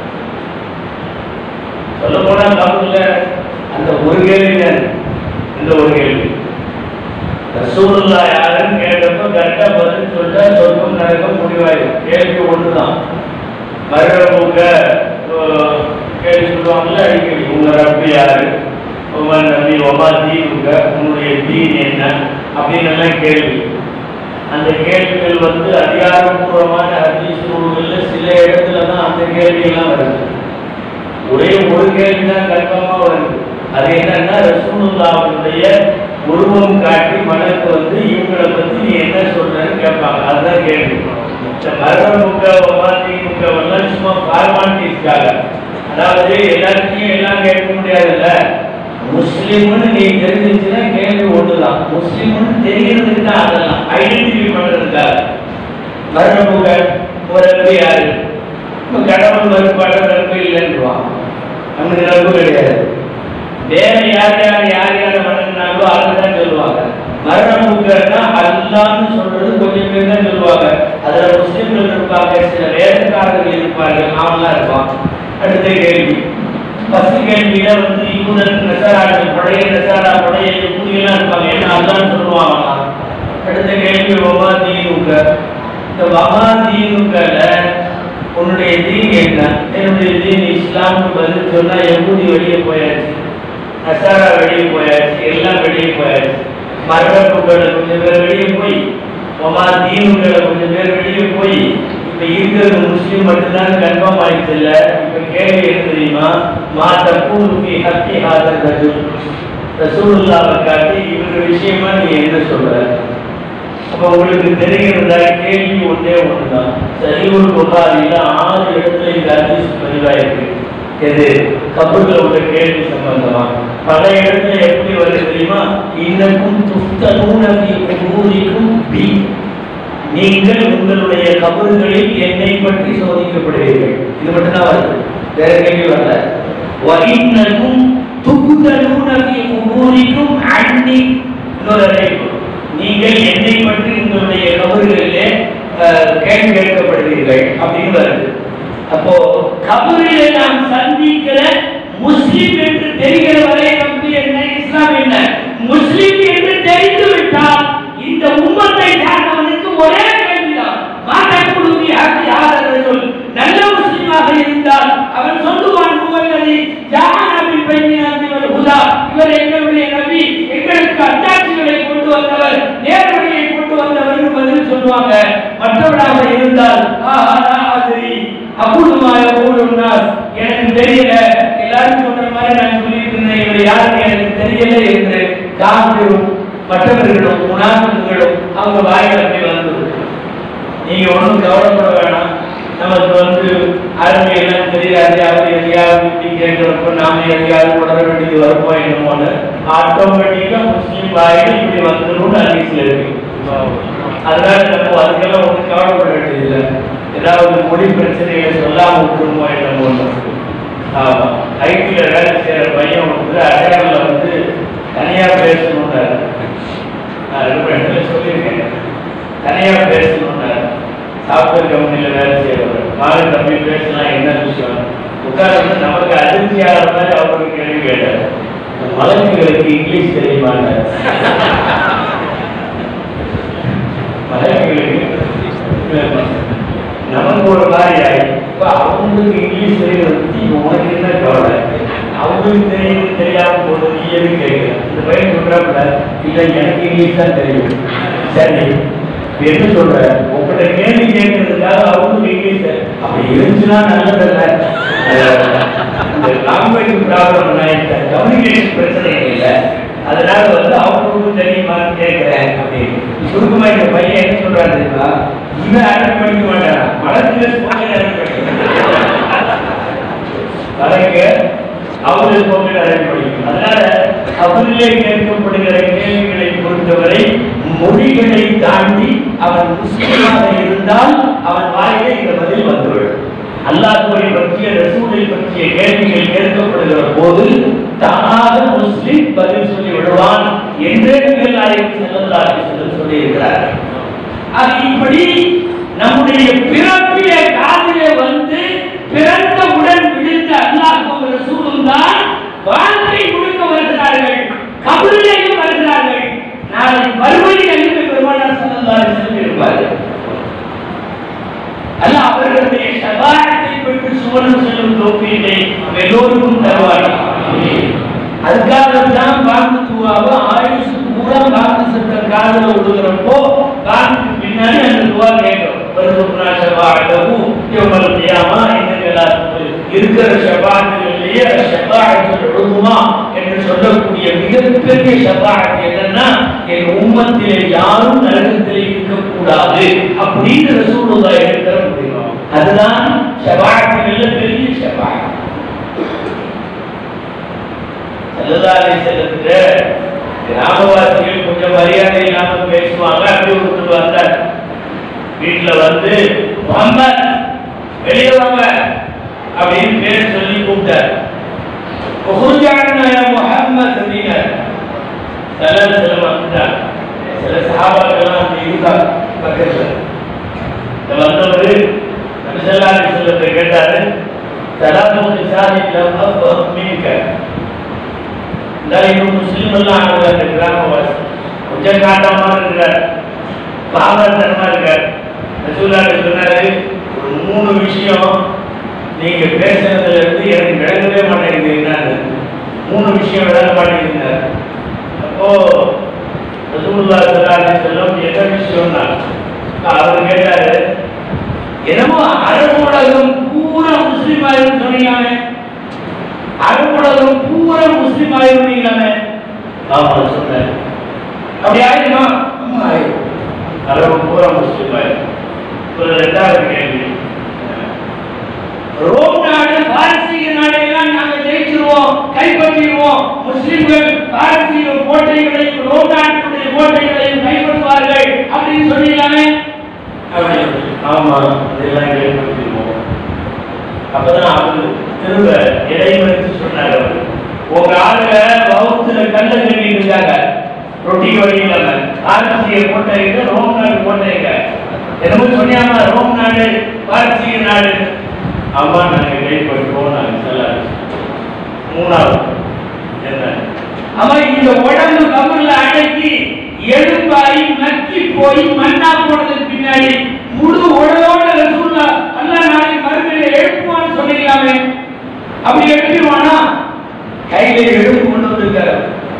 சொல்ல போனா கபர்ல அந்த ஒரு கேள்வி தான் இந்த ஒரு கேள்வி ரசூலுல்லா யாருன்னு கேட்டப்ப கரெக்டா பதில் சொல்லிட்டா சொர்க்கம் நரகம் முடிவாயிடும் கேள்வி ஒண்ணுதான் மறுபடியும் கேள்வி சொல்லுவாங்கல்ல அடிக்கடி உங்க ரப்பு யாரு உங்க நபி ஒமா தீவுங்க உன்னுடைய தீன் என்ன அப்படின்னு எல்லாம் கேள்வி அந்த கேள்விகள் வந்து அதிகாரப்பூர்வமான ஹதீஸ் நூல்கள்ல சில இடத்துல தான் அந்த கேள்வி எல்லாம் வருது ஒரே ஒரு கேள்வி தான் கன்ஃபார்மா வருது அது என்னன்னா ரசூலுல்லாவுடைய உருவம் காட்டி மனக்கு வந்து இவங்களை பத்தி நீ என்ன சொல்றன்னு கேட்பாங்க அதுதான் கேள்வி இந்த மரணமுக ஒமாத்திமுக எல்லாம் சும்மா ஃபார்மாலிட்டிஸ்க்காக அதாவது எல்லாத்தையும் எல்லாம் கேட்க முடியாதுல்ல முஸ்லிம்னு நீ தெரிஞ்சிச்சுன்னா கேள்வி ஒண்ணுதான் முஸ்லிம்னு தெரியறதுக்கு தான் அதெல்லாம் ஐடென்டிஃபை பண்றதுக்காக மரணமுக ஒரு ரப்பு யாரு இப்ப கடவுள் வருப்பாடு ரப்பு இல்லைன்றான் நமக்கு ரப்பு கிடையாது வேற யார் யார் யார் யார் வணங்கினாங்களோ அதுதான் சொல்லுவாங்க மரணம் முக்கன்னா அல்லான்னு சொல்றது கொஞ்சம் பேர் தான் சொல்லுவாங்க அதுல முஸ்லிம்கள் இருப்பாங்க சில வேதக்காரர்கள் இருப்பார்கள் அவன்லாம் இருப்பான் அடுத்த கேள்வி ஃபர்ஸ்ட் கேள்வியில வந்து யூதன் நெசாராக்கள் பழைய நெசாரா பழைய யூதியெல்லாம் இருப்பாங்க ஏன்னா அல்லான்னு சொல்லுவாங்களாம் அடுத்த கேள்வி வமா தீனுக்க இந்த வமா தீனுக்கல உன்னுடைய தீன் என்ன என்னுடைய தீன் இஸ்லாம்னு பதில் சொன்னா எகுதி வெளியே போயாச்சு நசாரா வெளியே போயாச்சு எல்லாம் வெளியே போயாச்சு மரபுகளை கொஞ்சம் பேர் வெளியே போய் ஒமா தீனுகளை கொஞ்சம் பேர் வெளியே போய் இப்ப இருக்கிறது முஸ்லீம் மட்டும்தான் கன்ஃபார்ம் ஆயிடுச்சு இல்ல இப்ப கேள்வி என்ன தெரியுமா மா தப்பூர் பி ஹத்தி ஹாதர் ரஜுல் ரசூலுல்லாவை காட்டி இவங்க விஷயமா நீ என்ன சொல்ற அப்ப உங்களுக்கு தெரிகிறதா கேள்வி ஒன்றே ஒண்ணுதான் சரிவுல் புகாரில ஆறு இடத்துல இந்த ஹதீஸ் பதிவாயிருக்கு எது கபூர்ல உள்ள கேள்வி சம்பந்தமா பல இடத்துல எப்படி வருது தெரியுமா இன்னக்கும் துஃப்தனூன ஃபீ குபூரிக்கும் பி நீங்கள் உங்களுடைய கபறுகளில் என்னை பற்றி சோதிக்கப்படுவீர்கள் இது மட்டும்தான் வருது வேற கேள்வி வரல وَإِنَّكُمْ تُفْتَنُونَ فِي قُبُورِكُمْ عَنِّي இன்னொரு அறிவிப்பு நீங்கள் என்னை பற்றி உங்களுடைய கபறுகளிலே அஹ், கேள்வி கேட்கப்படுவீர்கள் அப்படின்னு வருது அப்போ கபரிலே நாம் சந்திக்கிற முஸ்லிம் என்று தெரிகிற வரை நமக்கு என்ன இஸ்லாம் என்ன முஸ்லிம் என்று தெரிந்து விட்டால் இந்த உம்மத்தை சார்ந்தவனுக்கு ஒரே கேள்விதான் மாற்றக்குழுவி ஆட்சி ஆதரவு நல்ல முஸ்லிமாக இருந்தால் அவன் சொல்லுவான் உங்களது ஜானபி பையனாதி ஹுதா இவர் எங்களுடைய நபி எங்களுக்கு அத்தாட்சிகளை கொண்டு வந்தவர் நேர்வழியை கொண்டு வந்தவர் பதில் சொல்லுவாங்க மற்றவராக இருந்தால் ஆஹா ஆதிரி அபூர்வமாக கூடுனார் எனக்கு தெரியல எல்லாரும் சொல்ற மாதிரி நான் சொல்லிட்டு இருந்தேன் இவர் யாருன்னு எனக்கு தெரியல என்று காப்பிரும் மற்றவர்களும் முனாஃபிக்குகளும் அவங்க வாயில போய் வந்தது நீங்க ஒண்ணும் கவலைப்பட வேணாம் நமக்கு வந்து அருமை எல்லாம் தெரியாது அப்படி எதையாவது இப்படி கேட்கிறப்ப நாம எதையாவது உணர வேண்டியது வரப்போ என்னமோன்னு ஆட்டோமேட்டிக்கா முஸ்லீம் வாயில இப்படி வந்துடும் அலிஸ்ல இருக்கு அதனால நம்ம அதுக்கெல்லாம் ஒன்றும் கவலைப்பட வேண்டியதில்லை ஏதாவது மொழி பிரச்சனைகளை சொல்லாம விட்டுருமோ என்னமோ ஆமா ஐடியில் வேலை செய்யற பையன் வந்து அடையாள வந்து தனியா பேசணும்னாரு நான் ரெண்டு இடத்துல சொல்லியிருக்கேன் தனியா பேசணும்னாரு சாஃப்ட்வேர் கம்பெனியில் வேலை செய்யறவர் மாலை தம்பி பேசலாம் என்ன விஷயம் உட்கார்ந்து நமக்கு அதிர்ச்சியாக மாதிரி அவருக்கு கேள்வி கேட்டார் மலக்குகளுக்கு இங்கிலீஷ் தெரியுமான்னு மலையாளிகளுக்கு நமக்கு ஒரு மாதிரி ஆகி இப்ப அவங்களுக்கு இங்கிலீஷ் தெரியுது இப்ப உனக்கு என்ன கவலை அவங்களுக்கு தெரியுது தெரியாம போது நீ எதுக்கு கேட்கல இந்த பையன் சொல்றாப்புல இல்ல எனக்கு இங்கிலீஷ் தான் தெரியும் சரி இப்ப என்ன சொல்ற உங்கள்கிட்ட கேள்வி கேட்கறதுக்காக அவங்களுக்கு இங்கிலீஷ் அப்படி இருந்துச்சுன்னா நல்லதில்ல இந்த லாங்குவேஜ் ப்ராப்ளம் கம்யூனிகேஷன் பிரச்சனை இல்லை அதனால வந்து அவங்களுக்கும் தெரியுமான்னு கேட்கிறேன் அப்படின்னு சுருக்கமா இந்த பையன் என்ன சொல்றாரு தெரியுமா இவன் அட்டன் பண்ணிக்க மாட்டான் வளர்ந்து போய் அட்டன் பண்ணிக்க மறைக்க அவரு கோவில் அழைக்கப்படுகிறது அதனால அவரிலே கேட்கப்படுகிற கேள்விகளை பொறுத்தவரை மொழிகளை தாண்டி அவன் முஸ்லீமாக இருந்தால் அவன் வாயிலே இந்த பதில் வந்துவிடும் அல்லாஹ்வை பற்றிய ரசூலை பற்றிய கேள்விகள் கேட்கப்படுகிற போது தானாக முஸ்லிம் பதில் சொல்லி விடுவான் என்று நபிகள் நாயகம் ஸல்லல்லாஹு அலைஹி வஸல்லம் சொல்லி இருக்கிறார்கள் அது இப்படி நம்முடைய பிறப்பிலே காதிலே வந்து பிறந்தவுடன் விழுந்த அல்லாஹ்வும் ரசூலும் தான் வாழ்க்கை முழுக்க வருகிறார்கள் கபரிலேயும் வருகிறார்கள் நாளை மறுமையிலும் பெருமானார் ஸல்லல்லாஹு அலைஹி வஸல்லம் இருப்பார்கள் அல்ல அவர்களுடைய ஷபாத்தை பெற்று சுவனம் செல்லும் தோப்பியத்தை எல்லோருக்கும் தருவார் அதுக்காக தான் பாங்கு துவாவை ஆயுசு பூரா பாங்கு சத்தம் காதல விடுகிறப்போ பாங்குக்கு பின்னாடி அந்த துவா கேட்கும் வருதுனா ஷபா அழகு இவங்கள் தியாமா என்னங்களா இருக்கிற ஷபாத்துகளிலேயே ஷபாத்து எழுதுமா என்று சொல்லக்கூடிய மிகப்பெரிய ஷபாத் என்னன்னா என் உம்மத்திலே யாரும் நரகத்திலே இருக்கக்கூடாது அப்படின்னு ரசூலுல்லாஹ் எடுக்கிற முடியும் அதுதான் ஷபாத்தில் பெரிய ஷபாத் செல்லதாரி செல்லத்துக்கு கிராமவாசிகள் கொஞ்சம் மரியாதை இல்லாம பேசுவாங்க அப்படி ஒருத்தர் வந்தார் வீட்டுல வந்து முகமது வெளியே வாங்க அப்படின்னு பேர் சொல்லி கூப்பிட்டார் "உஹ்ருஜானா முஹம்மத் அப்படின்னார் சிலர் சில வந்துட்டார் சில சஹாபாக்கெல்லாம் அங்க இருந்தாங்க பக்கத்துல இந்த வந்தவர் நபிசல்லாரி செல்லத்தை கேட்டாரு சலாத்து சாதி லம் மீன்க இந்த இன்னும் முஸ்லீம் எல்லாம் ஆகல இந்த கிராமவாசி கொஞ்சம் காட்டமா இருக்கிறார் பாவத்தனமா இருக்கார் ரசூலுல்லாஹி சொன்னாரு ஒரு மூணு விஷயம் நீங்க பேசுறதுல இருந்து எனக்கு விளங்கவே மாட்டேங்குது என்னன்னு மூணு விஷயம் விளங்க மாட்டேங்குது அப்போ ரசூலுல்லாஹி ஸல்லல்லாஹு அலைஹி வஸல்லம் என்ன விஷயம்னா அவர் கேட்டாரு என்னமோ அரபு உலகம் பூரா முஸ்லீம் ஆயிரும் சொன்னீங்க அரபு உலகம் பூரா முஸ்லீம் ஆயிருந்தீங்களாமே ஆமா சொன்னேன் அப்படி ஆயிருமா ஆமா ஆயிரும் அரபு பூரா முஸ்லீம் ஆயிரும் ஒரு ரெண்டாவது கேள்வி ரோம் நாடு பாரசீக நாடையெல்லாம் நாங்க ஜெயிச்சிருவோம் கைப்பற்றிடுவோம் முஸ்லிம்கள் பாரசீக கோட்டைகளையும் ரோம் நாட்டினுடைய கோட்டைகளையும் கைப்பற்றுவார்கள் அப்படின்னு சொன்னீங்களாமே அப்படின்னு ஆமா அதெல்லாம் கைப்பற்றிடுவோம் அப்பதான் அவரு திரும்ப இடைமறித்து சொன்னார் அவரு உங்க ஆளுங்க வகுத்துல கல்ல கட்டிட்டு இருக்காங்க ரொட்டி வழியில் பாரசீக கோட்டைங்க ரோம் நாடு கோட்டைங்க என்னமோ சொன்னியாமா ரோம் நாடு பாரசீக நாடு அம்மா நாங்க கைப்பற்றுவோம் நாங்க சொல்ல மூணாவது என்ன அவன் இந்த உடம்பு கபர்ல அடக்கி எலும்பாய் நக்கி போய் மண்ணா போனதுக்கு பின்னாடி முழு உடலோட ரசூல்லா அல்லாஹ் நாளை மறுமையில எழுப்புவான்னு சொன்னீங்களாமே அப்படி எழுப்பிடுவானா கையில எழுப்பு கொண்டு வந்திருக்காரு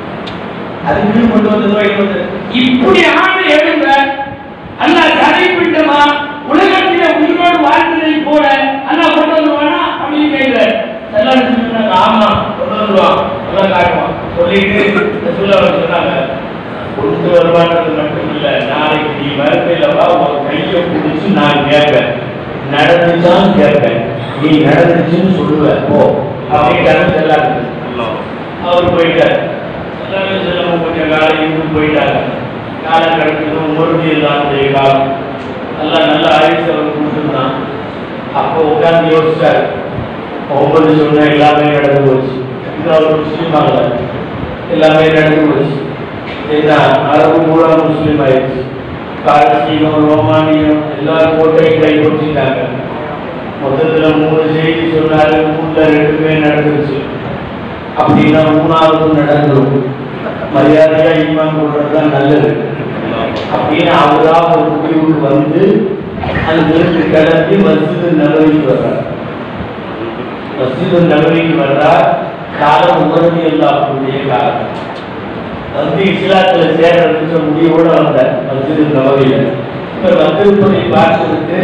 அதுக்கு கொண்டு வந்ததோ எழுபது இப்படி ஆன எழும்ப அல்லாஹ் தடை பிண்டமா உலகத்தில உயிரோடு வாழ்ந்ததை போல அல்லாஹ் கொண்டு வந்துருவானா அப்படின்னு கேட்கிறார் எல்லாரும் சொன்னாங்க ஆமா கொண்டு வந்துருவான் எல்லாம் காட்டுவான் சொல்லிட்டு ரசூல்லா சொன்னாங்க கொண்டு வருவான்றது மட்டும் இல்ல நாளைக்கு நீ மறுமையில வா உன் கையை பிடிச்சு நான் கேட்பேன் நடந்துச்சான்னு கேட்பேன் நீ நடந்துச்சுன்னு சொல்லுவ போ அப்படின்னு எல்லாரும் அவர் போயிட்டார் எல்லாரும் செல்லமும் கொஞ்சம் காலம் இருந்து போயிட்டாங்க காலம் கடந்ததும் முருகி இல்லாத காலம் நல்லா நல்ல ஆயுசு அவர் கொடுத்துருந்தான் அப்போ உட்கார்ந்து யோசிச்சார் ஒன்பது சொன்ன எல்லாமே நடந்து போச்சு இது அவர் முஸ்லீம் ஆகல எல்லாமே நடந்து போச்சு ஏன்னா அரபு கூட முஸ்லீம் ஆயிடுச்சு பாரசீகம் ரோமானியம் எல்லா கோட்டையும் கைப்பற்றிட்டாங்க மொத்தத்துல மூணு செய்தி சொன்னாரு மூணுல ரெண்டுமே நடந்துருச்சு அப்படின்னா மூணாவது நடந்துரும் மரியாதையா ஈமான் கொடுறதுதான் நல்லது அப்படின்னு அவரா ஒரு முடிவுக்கு வந்து அங்கிருந்து கிளம்பி மஸ்ஜிது நலவிக்கு வர்றார் மஸ்ஜிது நலவிக்கு வர்றா காலம் உமர்ந்து எல்லாருடைய காலம் வந்து இஸ்லாத்துல சேர்றதுக்கு முடிவோட வந்த மஸ்ஜிது நலவியில இப்ப வந்திருப்பதை பார்த்துட்டு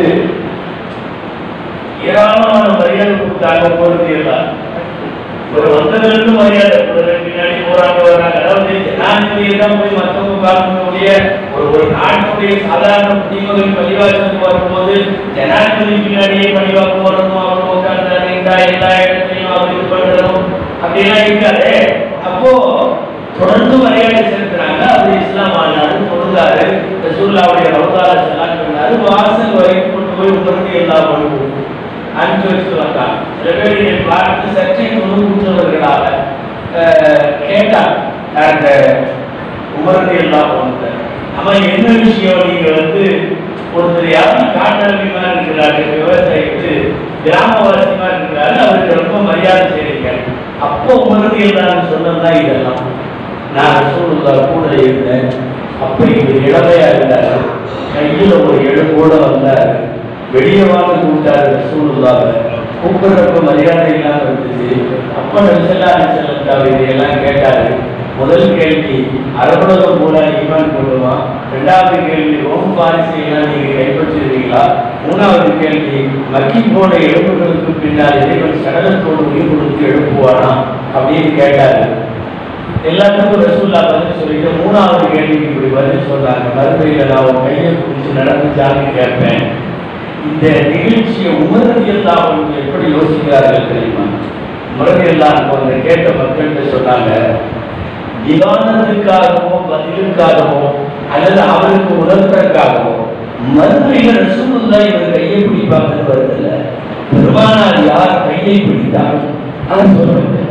ஏராளமான மரியாதை கொடுத்தாங்க போறது எல்லாம் ஒரு வந்ததிலிருந்து மரியாதை ஒரு பின்னாடி போறாங்க வர்றாங்க அதாவது ஜனாதிபதியை தான் போய் மற்றவங்க பார்க்கக்கூடிய ஒரு ஒரு நாட்டுடைய சாதாரண குடிமகன் பள்ளிவாசலுக்கு வரும்போது ஜனாதிபதி பின்னாடியே பள்ளிவாசல் வரணும் அவர் உட்கார்ந்தாரு இருந்தா எல்லா இடத்துலையும் அவர் இது பண்றதும் அப்படிலாம் இருக்காது அப்போ தொடர்ந்து மரியாதை செலுத்துறாங்க அவர் இஸ்லாம் ஆனாரு தொழுதாரு ரசூல்லாவுடைய ரவுதால செல்லாம் சொன்னாரு வாசல் வரைக்கும் கொண்டு போய் உமருக்கு எல்லா பண்ணுவோம் அனுப்பிச்சு வச்சுட்டு வந்தாங்க சில பேர் இதை பார்த்து சர்ச்சை தொழுகின்றவர்களாக கேட்டார் அந்த உமருக்கு எல்லாம் ஒன்று ஆமா என்ன விஷயம் நீங்க வந்து ஒருத்தர் யாரும் காட்டரவிமா இருக்கிறாரு விவசாயிக்கு கிராமவாசியமா இருக்கிறாரு அவருக்கு ரொம்ப மரியாதை செய்றீங்க அப்போ உமருக்கு எல்லாம் சொன்னதுதான் இதெல்லாம் நான் ரசூலுல்லா கூட இருந்தேன் அப்ப இவர் இளமையா இருந்தாரு கையில ஒரு எழும்போட வந்தாரு வெளியே வாங்க கூப்பிட்டாரு ரசூலுல்லாவை கூப்பிடுறப்ப மரியாதை இல்லாம இருந்துச்சு அப்ப நபிசல்லா செல்லம் இதையெல்லாம் கேட்டாரு முதல் கேள்வி அரபுலகம் கூட ஈமான் கொள்ளுவான் ரெண்டாவது கேள்வி ரோம் பாரிசையெல்லாம் நீங்க கைப்பற்றிருக்கீங்களா மூணாவது கேள்வி மக்கி போன எலும்புகளுக்கு பின்னால் இறைவன் சடலத்தோடு உயிர் கொடுத்து எழுப்புவானா அப்படின்னு கேட்டாரு எல்லாத்துக்கும் ரசூல்லா பதில் சொல்லிட்டு மூணாவது கேள்விக்கு இப்படி பதில் சொல்றாங்க மறுபடியில நான் உன் கையை பிடிச்சி நடந்துச்சான்னு கேட்பேன் இந்த நிகழ்ச்சியை உமரதியெல்லாம் அவங்க எப்படி யோசிக்கிறார்கள் தெரியுமா உமரதியெல்லாம் அவங்க கேட்ட மக்கள்கிட்ட சொன்னாங்க விவாதத்துக்காகவோ பதிலுக்காகவோ அல்லது அவருக்கு உணர்வதற்காகவோ மறுமையில ரசூலுல்லா இவர் கையை பிடிப்பாங்கன்னு வருதில்ல பெருமானார் யார் கையை பிடித்தார் அவர் சொல்றது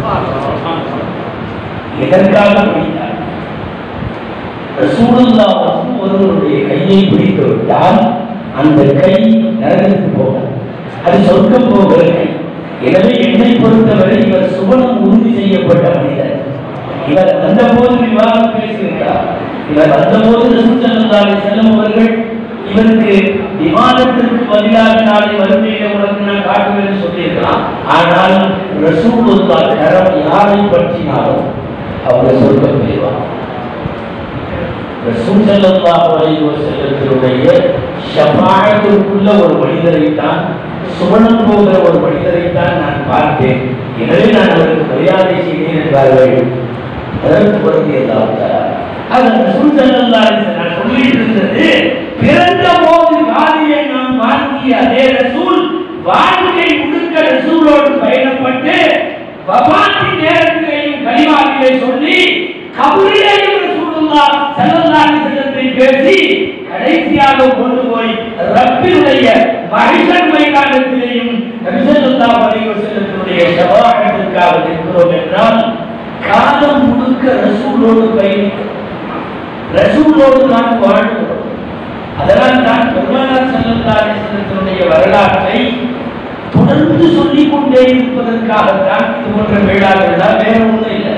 எதற்காக பிடித்தார் ரசூலுல்லா வந்து ஒருவருடைய கையை பிடித்து விட்டால் அந்த கை நரகத்துக்கு போகும் அது சொர்க்கம் போகிற கை எனவே என்னை பொறுத்தவரை இவர் சுவனம் உறுதி செய்யப்பட்ட மனிதர் இவர் வந்தபோது விவாதம் பேசுகிறார் இவர் வந்தபோது ரசூலுல்லாஹி செல்லும் அவர்கள் இவருக்கு விமானத்திற்கு பதிலாக நாளை வறுமையில உனக்கு நான் காட்டுவேன் சொல்லியிருக்கலாம் ஆனால் ரசூலுல்லா கரம் யாரை பற்றினாலும் அவங்க சொர்க்கம் பெறுவார் ரசூல் ஸல்லல்லாஹு அலைஹி வஸல்லத்தினுடைய ஷஃபாஅத்துக்குள்ள ஒரு மனிதரைத்தான் சுவனம் போகிற ஒரு மனிதரைத்தான் நான் பார்த்தேன் எனவே நான் அவருக்கு மரியாதை செய்தேன் என்றார்கள் அதற்கு பிறகு எல்லாம் அது ரசூல் ஸல்லல்லாஹு அலைஹி வஸல்லம் நான் சொல்லிட்டு இருந்தது பிறந்த போது காதியை நாம் வாங்கிய அதே ரசூல் வாழ்க்கை முழுக்க ரசூலோடு பயணப்பட்டு வபாத்தின் நேரத்திலேயும் கலிமாவிலே சொல்லி கபரிலேயும் ரசூலுல்லாஹ் ஸல்லல்லாஹு அலைஹி வஸல்லத்தை பேசி கடைசியாக கொண்டு போய் ரப்பினுடைய மகிஷன் மைதானத்திலேயும் நபி ஸல்லல்லாஹு அலைஹி வஸல்லத்தினுடைய ஷஃபாஅத்திற்காக நிற்கிறோம் என்றால் காலம் முழுக்க ரசூலோடு பயணிக்கிறோம் ரசூலோடு நாம் வாழ்கிறோம் அதனால் தான் பெருமானார் ஸல்லல்லாஹு அலைஹி வஸல்லத்தினுடைய வரலாற்றை தொடர்ந்து சொல்லிக் கொண்டே இருப்பதற்காகத்தான் இது போன்ற விழாக்கள் தான் வேற ஒன்றும் இல்லை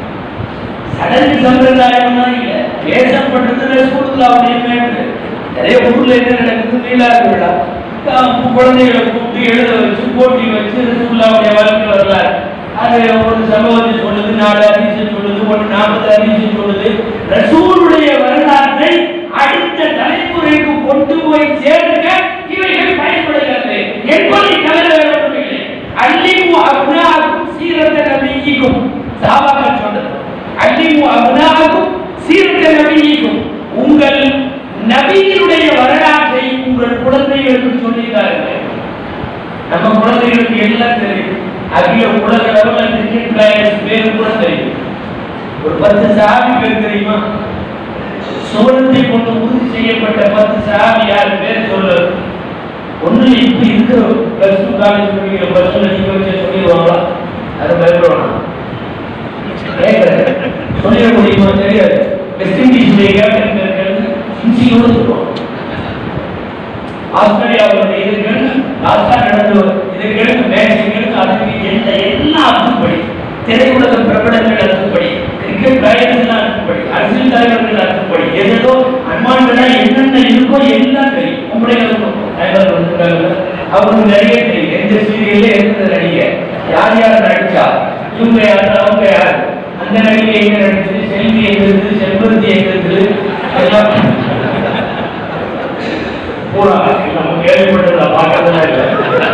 சடங்கு சம்பிரதாயம்னா இல்லை பேசப்பட்டது ரசூலுல்லாவுடைய மேட்டு நிறைய ஊர்ல என்ன நடக்குது மீளாது விழா தான் குழந்தைகளை கூப்பிட்டு எழுத வச்சு போட்டி வச்சு ரசூலுல்லாவுடைய வாழ்க்கை வரலாறு அது ஒரு சம்பவத்தை சொல்லுது நாலு அதிசயம் சொல்லுது ஒன்று நாற்பது அதிசயம் சொல்லுது ரசூலுடைய வரலாற்றை அடுத்த தலைமுறைக்கு கொண்டு போய் சேர்க்க இவைகள் பயன்படுகிறது என்பதை தவிர வேற ஒன்றுமில்லை அல்லிமு அப்னாக்கும் சீரத்த நபியிக்கும் சாபாக்கள் சொன்னது அல்லிமு அப்னாக்கும் சீரத்த நபியிக்கும் உங்கள் நபியினுடைய வரலாற்றை உங்கள் குழந்தைகளுக்கு சொல்லித்தார்கள் நம்ம குழந்தைகளுக்கு எல்லாம் தெரியும் அகில உலக லெவலில் கிரிக்கெட் பிளேயர்ஸ் பேர் கூட தெரியும் ஒரு பத்து சாமி பேர் தெரியுமா சுவனத்தை கொண்டு உறுதி செய்யப்பட்ட பத்து சாமி யார் பேர் சொல்லு ஒண்ணு இப்ப இருக்கிற பிளஸ் டூ காலேஜ் படிக்கிற பஸ்ல நீங்க வச்சு சொல்லிடுவாங்களா அது பயப்படுவாங்க கேட்கறேன் சொல்லிட முடியுமா தெரியாது வெஸ்ட் இண்டீஸ் கேப்டன் பேர் கேட்டு இன்சியோட சொல்லுவாங்க ஆஸ்திரேலியாவில் இது கேட்டு லாஸ்டா நடந்து இது கேட்டு மேட்ச் கேட்டு அதுக்கு எந்த எல்லா அர்த்தப்படி திரையுலக பிரபலங்கள் அர்த்தப்படி கிரிக்கெட் பிளேயர்கள் அர்த்தப்படி அரசியல் தலைவர்கள் அர்த்தப்படி எதோ அன்பான்களா என்னென்ன இருக்கோ எல்லாம் தெரியும் உங்களுடைய நண்பர் வந்திருக்காங்க அவங்களுக்கு நிறைய தெரியும் எந்த சீரியல்ல எந்த நடிகை யார் யார் நடிச்சா இவங்க யாரு அவங்க யாரு அந்த நடிகை எங்க நடிச்சது செல்வி எங்க இருக்குது செல்வந்தி எங்க இருக்குது எல்லாம் பூரா நம்ம கேள்விப்பட்டதுல பார்க்கறதுலாம் இல்லை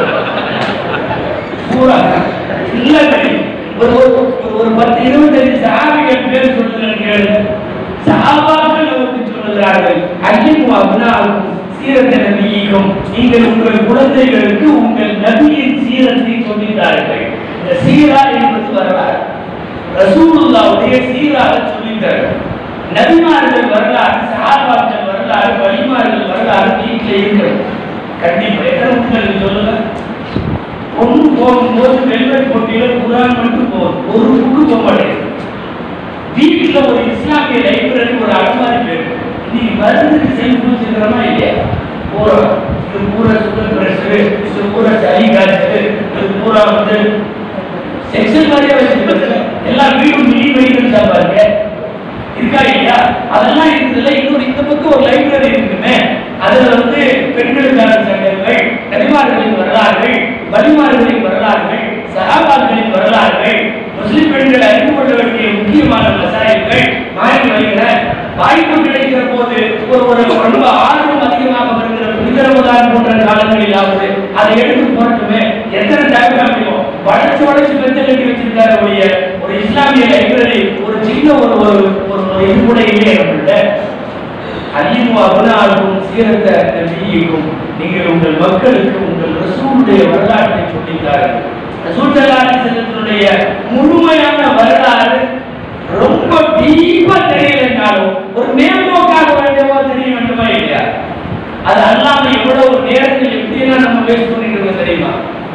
பூரா இல்ல தெரியும் ஒரு ஒரு- ஒரு பத்து இருபத்தஞ்சு சாமிகள் பேர் சொல்லுங்க கேளு சாபாக்கள் நமக்கு சொல்லுகிறார்கள் அகிம் அப்னாவுக்கும் சீரத்த நபியையும் நீங்கள் உங்கள் குழந்தைகளுக்கு உங்கள் நபியின் சீரத்தை சொல்லித்தார்கள் இந்த சீரா என்பது வரலாறு ரசூலுல்லாவுடைய சீராக சொல்லித்தார்கள் நபிமார்கள் வரலாறு சஹாபாக்கள் வரலாறு வலிமார்கள் வரலாறு வீட்டில் இருக்கிறது கண்டிப்பா எத்தனை உங்களுக்கு சொல்லுங்க ஒன்று போகும்போது வெல்வெட் போட்டியில குரான் மட்டும் போகும் ஒரு புக்கு போக மாட்டேங்குது வீட்டில் ஒரு இஸ்லாமிய லைப்ரரி ஒரு அலமாரி வேணும் இன்னைக்கு மருந்துக்கு செல்ஃபு வச்சுக்கிறோமா இல்லையா பூரா இது பூரா சுகர் பிரஷரு இது பூரா சளி காய்ச்சல் இது பூரா வந்து செக்ஷன் மாதிரியே வச்சுக்கிறது எல்லாம் வீடும் மினி மெடிக்கல் ஷாப்பா இருக்கு இருக்கா இல்லையா அதெல்லாம் இருக்குதுல்ல இன்னொரு இந்த பக்கம் ஒரு லைப்ரரி இருக்குமே அதுல வந்து பெண்களுக்கான சட்டங்கள் நபிமார்களின் வரலாறுகள் வலிமார்களின் வரலாறுகள் சகாபாக்களின் வரலாறுகள் முஸ்லிம் பெண்கள் அறிந்து கொள்ள வேண்டிய முக்கியமான மசாயல்கள் மாறி வருகிற வாய்ப்பு கிடைக்கிற போது ஒரு ஒரு ரொம்ப ஆர்வம் அதிகமாக வருகிற புனித ரமதான் போன்ற காலங்களிலாவது அதை எடுத்து போட்டுமே எத்தனை டைம் முடியும் வளைச்சு வளைச்சு பெற்று கட்டி வச்சிருக்காரு ஒழிய ஒரு இஸ்லாமிய லைப்ரரி ஒரு சின்ன ஒரு ஒரு ஒரு ஒரு இது கூட இல்லையே நம்மள்ட்ட அலிமு அபுனாலும் சீரத்த நபியையும் நீங்கள் உங்கள் மக்களுக்கு உங்கள் ரசூலுடைய வரலாற்றை சொல்லித்தார்கள் ரசூல் ஸல்லல்லாஹு செல்லத்தினுடைய முழுமையான வரலாறு ரொம்ப டீப்பா தெரியலைனாலும் ஒரு மேம்போக்காக வேண்டியவா தெரிய வேண்டுமா இல்லையா அது அல்லாம எவ்வளவு நேரத்தில் எப்படியெல்லாம் நம்ம வேஸ்ட் பண்ணிட்டு இருக்கோம் தெரியுமா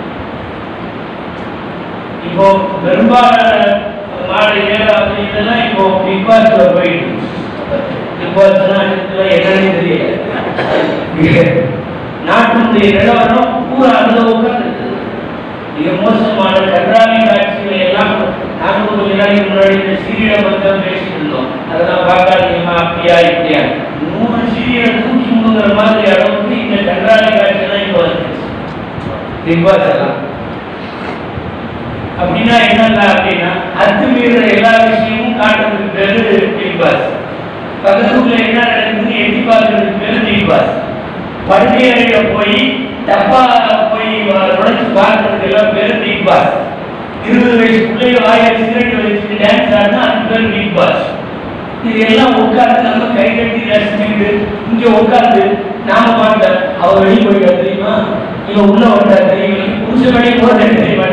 இப்போ பெரும்பாலான மாடு ஏழாவது இதெல்லாம் இப்போ பிக் பாஸ்ல போயிட்டு பிக் பாஸ்லாம் என்னன்னு தெரியல நாட்டினுடைய நிலவரம் பூரா அதுல உட்கார்ந்து மிக மோசமான கன்றாவி காட்சிகளை எல்லாம் நான்கு கொஞ்ச நாளைக்கு முன்னாடி இந்த சீரியலை பத்தி பேசிட்டு இருந்தோம் அதெல்லாம் பார்க்காதீங்கம்மா அப்படியா இப்படியா நூறு சீரியலை தூக்கி முழுங்குற மாதிரி அளவுக்கு இந்த கன்றாவி காட்சியெல்லாம் இப்போ வந்துச்சு பிக் பாஸ் எல்லாம் அப்படின்னா என்னங்க அப்படின்னா அத்துமீற எல்லா விஷயமும் காட்டுறதுக்கு பேரு பிக் பாஸ் பக்கத்துல என்ன நடக்குதுன்னு எட்டி பார்க்கறதுக்கு பேரு பிக் பாஸ் படுக்கை அறையில போய் டப்பா போய் நுழைச்சு பார்க்கறதுக்கு எல்லாம் பேரு பிக் பாஸ் இருபது வயசு பிள்ளைய வாயில சிகரெட் வச்சுட்டு டான்ஸ் ஆடினா அதுக்கு பேரு பிக் பாஸ் இது எல்லாம் உட்கார்ந்து நம்ம கை கட்டி ரசிச்சுட்டு இங்க உட்கார்ந்து நாம பாட்ட அவ வெளியே போயிட்டா தெரியுமா இவன் உள்ள வந்தா தெரியுமா புருஷன் வெளியே போறது தெரியுமா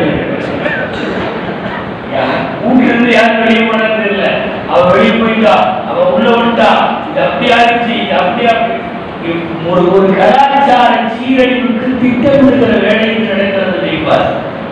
வீட்டுல இருந்து யாரும் வெளியே போனது தெரியல அவ வெளியே போயிட்டா அவ உள்ள வந்துட்டா இது அப்படி ஆயிடுச்சு இது அப்படி அப்படி ஒரு ஒரு கலாச்சார சீரழிவுக்கு திட்டமிடுகிற வேலைக்கு நடக்கிறது வைப்பார்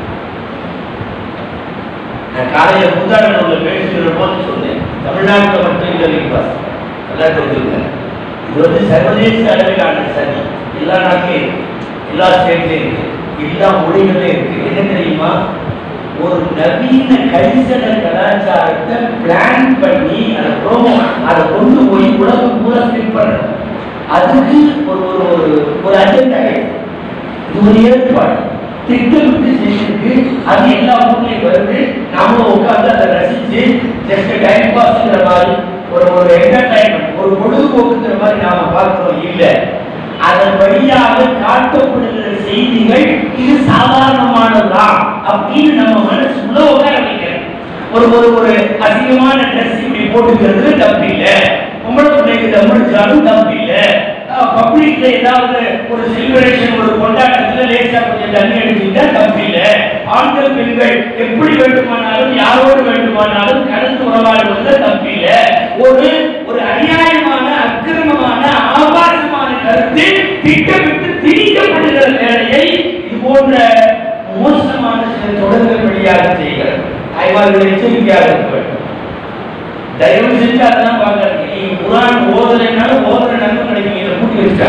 நான் காலையில புதாரணம்ல பேசுகிற போது சொன்னேன் தமிழ்நாட்டில் மட்டும் இல்லை வைப்பார் எல்லாம் தெரிஞ்சுங்க இது வந்து சர்வதேச அளவிலான சதி எல்லா நாட்டிலையும் இருக்கு எல்லா ஸ்டேட்லையும் இருக்கு எல்லா மொழிகளிலும் இருக்கு என்ன தெரியுமா ஒரு நவீன கரிசன கலாச்சாரத்தை பிளான் பண்ணி அதை ப்ரோமோ அதை கொண்டு போய் உலகம் பூரா ஸ்பிட் பண்ணணும் அதுக்கு ஒரு ஒரு ஒரு ஒரு அஜெண்டா இது ஒரு ஏற்பாடு திட்டமிட்டு செஞ்சிருக்கு அது எல்லா ஊர்லயும் வருது நாமளும் உட்கார்ந்து அதை ரசிச்சு ஜஸ்ட் டைம் பாஸ்ங்கிற மாதிரி ஒரு ஒரு என்டர்டைன்மெண்ட் ஒரு பொழுதுபோக்குங்கிற மாதிரி நாம பார்க்கிறோம் இல்ல அதன் வழியாக காட்டப்படுகிற செய்திகள் இது சாதாரணமானதுதான் அப்படின்னு நம்ம மனசுக்குள்ள உட்கார வைக்கிறோம் ஒரு ஒரு ஒரு அசிங்கமான ட்ரெஸ் இப்படி போட்டுக்கிறது தப்பு இல்ல பொம்பளை பிள்ளைக்கு தமிழ்ச்சாலும் தப்பு இல்ல பப்ளிக்ல ஏதாவது ஒரு செலிப்ரேஷன் ஒரு கொண்டாட்டத்துல லேசா கொஞ்சம் தண்ணி அடிச்சுட்டா தப்பு இல்ல ஆண்கள் பெண்கள் எப்படி வேண்டுமானாலும் யாரோடு வேண்டுமானாலும் கலந்து உறவாடுவது தப்பு இல்ல ஒரு ஒரு அநியாயமான அக்கிரமமான ஆபாசமான கருத்து திட்டமிட்டு திணிக்கப்படுகிற வேலையை இது போன்ற மோசமான சில தொடர்கள் வழியாக செய்கிறது தாய்மார்கள் எச்சரிக்கையாக இருக்க வேண்டும் தயவு செஞ்சு அதெல்லாம் பார்க்காதீங்க நீங்க குரான் ஓதலைனாலும் ஓதுற நன்மை கிடைக்கும் இதை கூட்டி வச்சா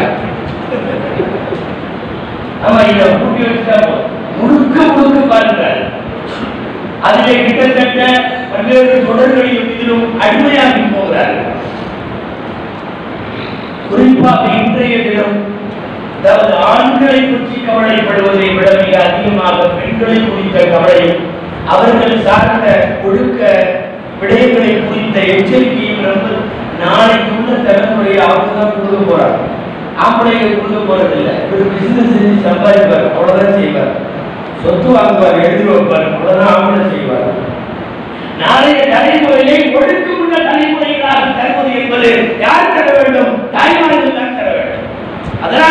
ஆமா இதை கூட்டி வச்சா போதும். முழுக்க முழுக்க பாருங்க அதிலே கிட்டத்தட்ட பல்வேறு தொடர்களிலும் இதிலும் அடிமையாகி போகிறார்கள் குறிப்பாக இன்றைய தினம் அதாவது ஆண்களை பற்றி கவலைப்படுவதை விட மிக அதிகமாக பெண்களை குறித்த கவலையும் அவர்கள் சார்ந்த ஒழுக்க விடயங்களை குறித்த எச்சரிக்கையும் ரொம்ப நாளைக்கு உள்ள தலைமுறையை அவங்க தான் கொடுக்க போறாங்க ஆம்பளைங்க கொடுக்க போறது இல்லை ஒரு பிசினஸ் செஞ்சு சம்பாதிப்பார் அவ்வளவுதான் செய்வார் சொத்து வாங்குவார் எழுதி வைப்பார் அவ்வளவுதான் ஆம்பளை செய்வார் நாளைய தலைமுறையை ஒழுக்கமுள்ள தலைமுறைகளாக தருவது என்பது யார் தர வேண்டும் தாய்மார்கள் தான் தர வேண்டும் அதனால்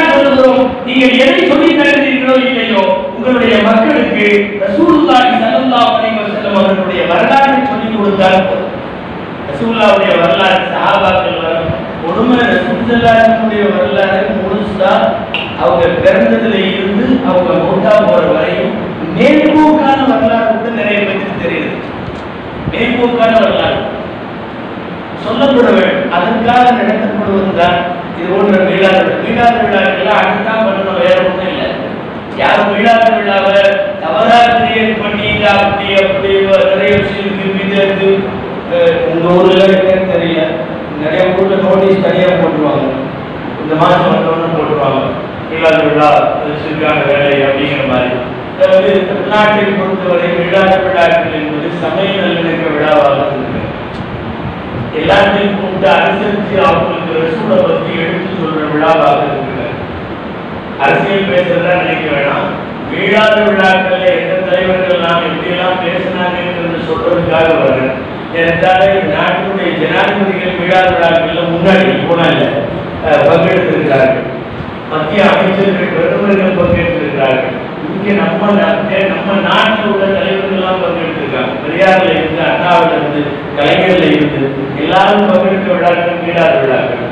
வரலாற்றை சொல்லிக் கொடுத்தால் போதும் ரசூல்லாவுடைய வரலாறு சஹாபாக்கள் வர உண்மை ரசூல்லாவுடைய வரலாறு முழுசா அவங்க பிறந்ததுல இருந்து அவங்க மூட்டா போற வரையும் மேற்போக்கான வரலாறு கூட நிறைய பேருக்கு தெரியுது மேற்போக்கான வரலாறு சொல்லப்பட வேண்டும் அதற்காக நடத்தப்படுவதுதான் இது போன்ற மீளாத மீளாத விழாக்கள் அடுத்தான் பண்ணணும் வேற ஒண்ணும் இல்லை யாரும் மீளாத விழாவை தவறா கிரியேட் பண்ணி இது அப்படி அப்படி நிறைய விஷயத்துக்கு விதத்து உங்க ஊர்ல இருக்கேன்னு தெரியல நிறைய ஊர்ல நோட்டீஸ் தனியா போட்டுருவாங்க இந்த மாசம் வந்தோன்னு போட்டுருவாங்க மீளாத விழா சிறுகான வேலை அப்படிங்கிற மாதிரி அதாவது தமிழ்நாட்டை பொறுத்தவரை மீளாத விழாக்கள் என்பது சமய நல்லிணக்க விழாவாக இருக்கிறது எல்லாத்தையும் கூப்பிட்டு அனுசரித்து அவங்களுக்கு ரசூலை பத்தி எடுத்து சொல்ற விழாவாக இருக்கிறது அரசியல் பேசுறதா நினைக்க வேணாம் வீழாத விழாக்கள்ல எந்த தலைவர்கள் நாம் எப்படியெல்லாம் பேசினாங்கிறது சொல்றதுக்காக வர்றேன் ஏனென்றால் இந்த நாட்டினுடைய ஜனாதிபதிகள் வீழாத விழாக்கள்ல முன்னாடி போனாங்க பங்கெடுத்திருக்கிறார்கள் மத்திய அமைச்சர்கள் பிரதமர்கள் பங்கேற்றிருக்கிறார்கள் இங்கே நம்ம நாட்டை- நம்ம நாட்டில் உள்ள தலைவர்கள் எல்லாம் பங்கெடுத்திருக்காங்க பெரியார்ல இருந்து அண்ணாவில இருந்து கலைஞர்ல இருந்து எல்லாரும் பங்கெடுத்த விழாக்கள் வீழாத விழாக்கள்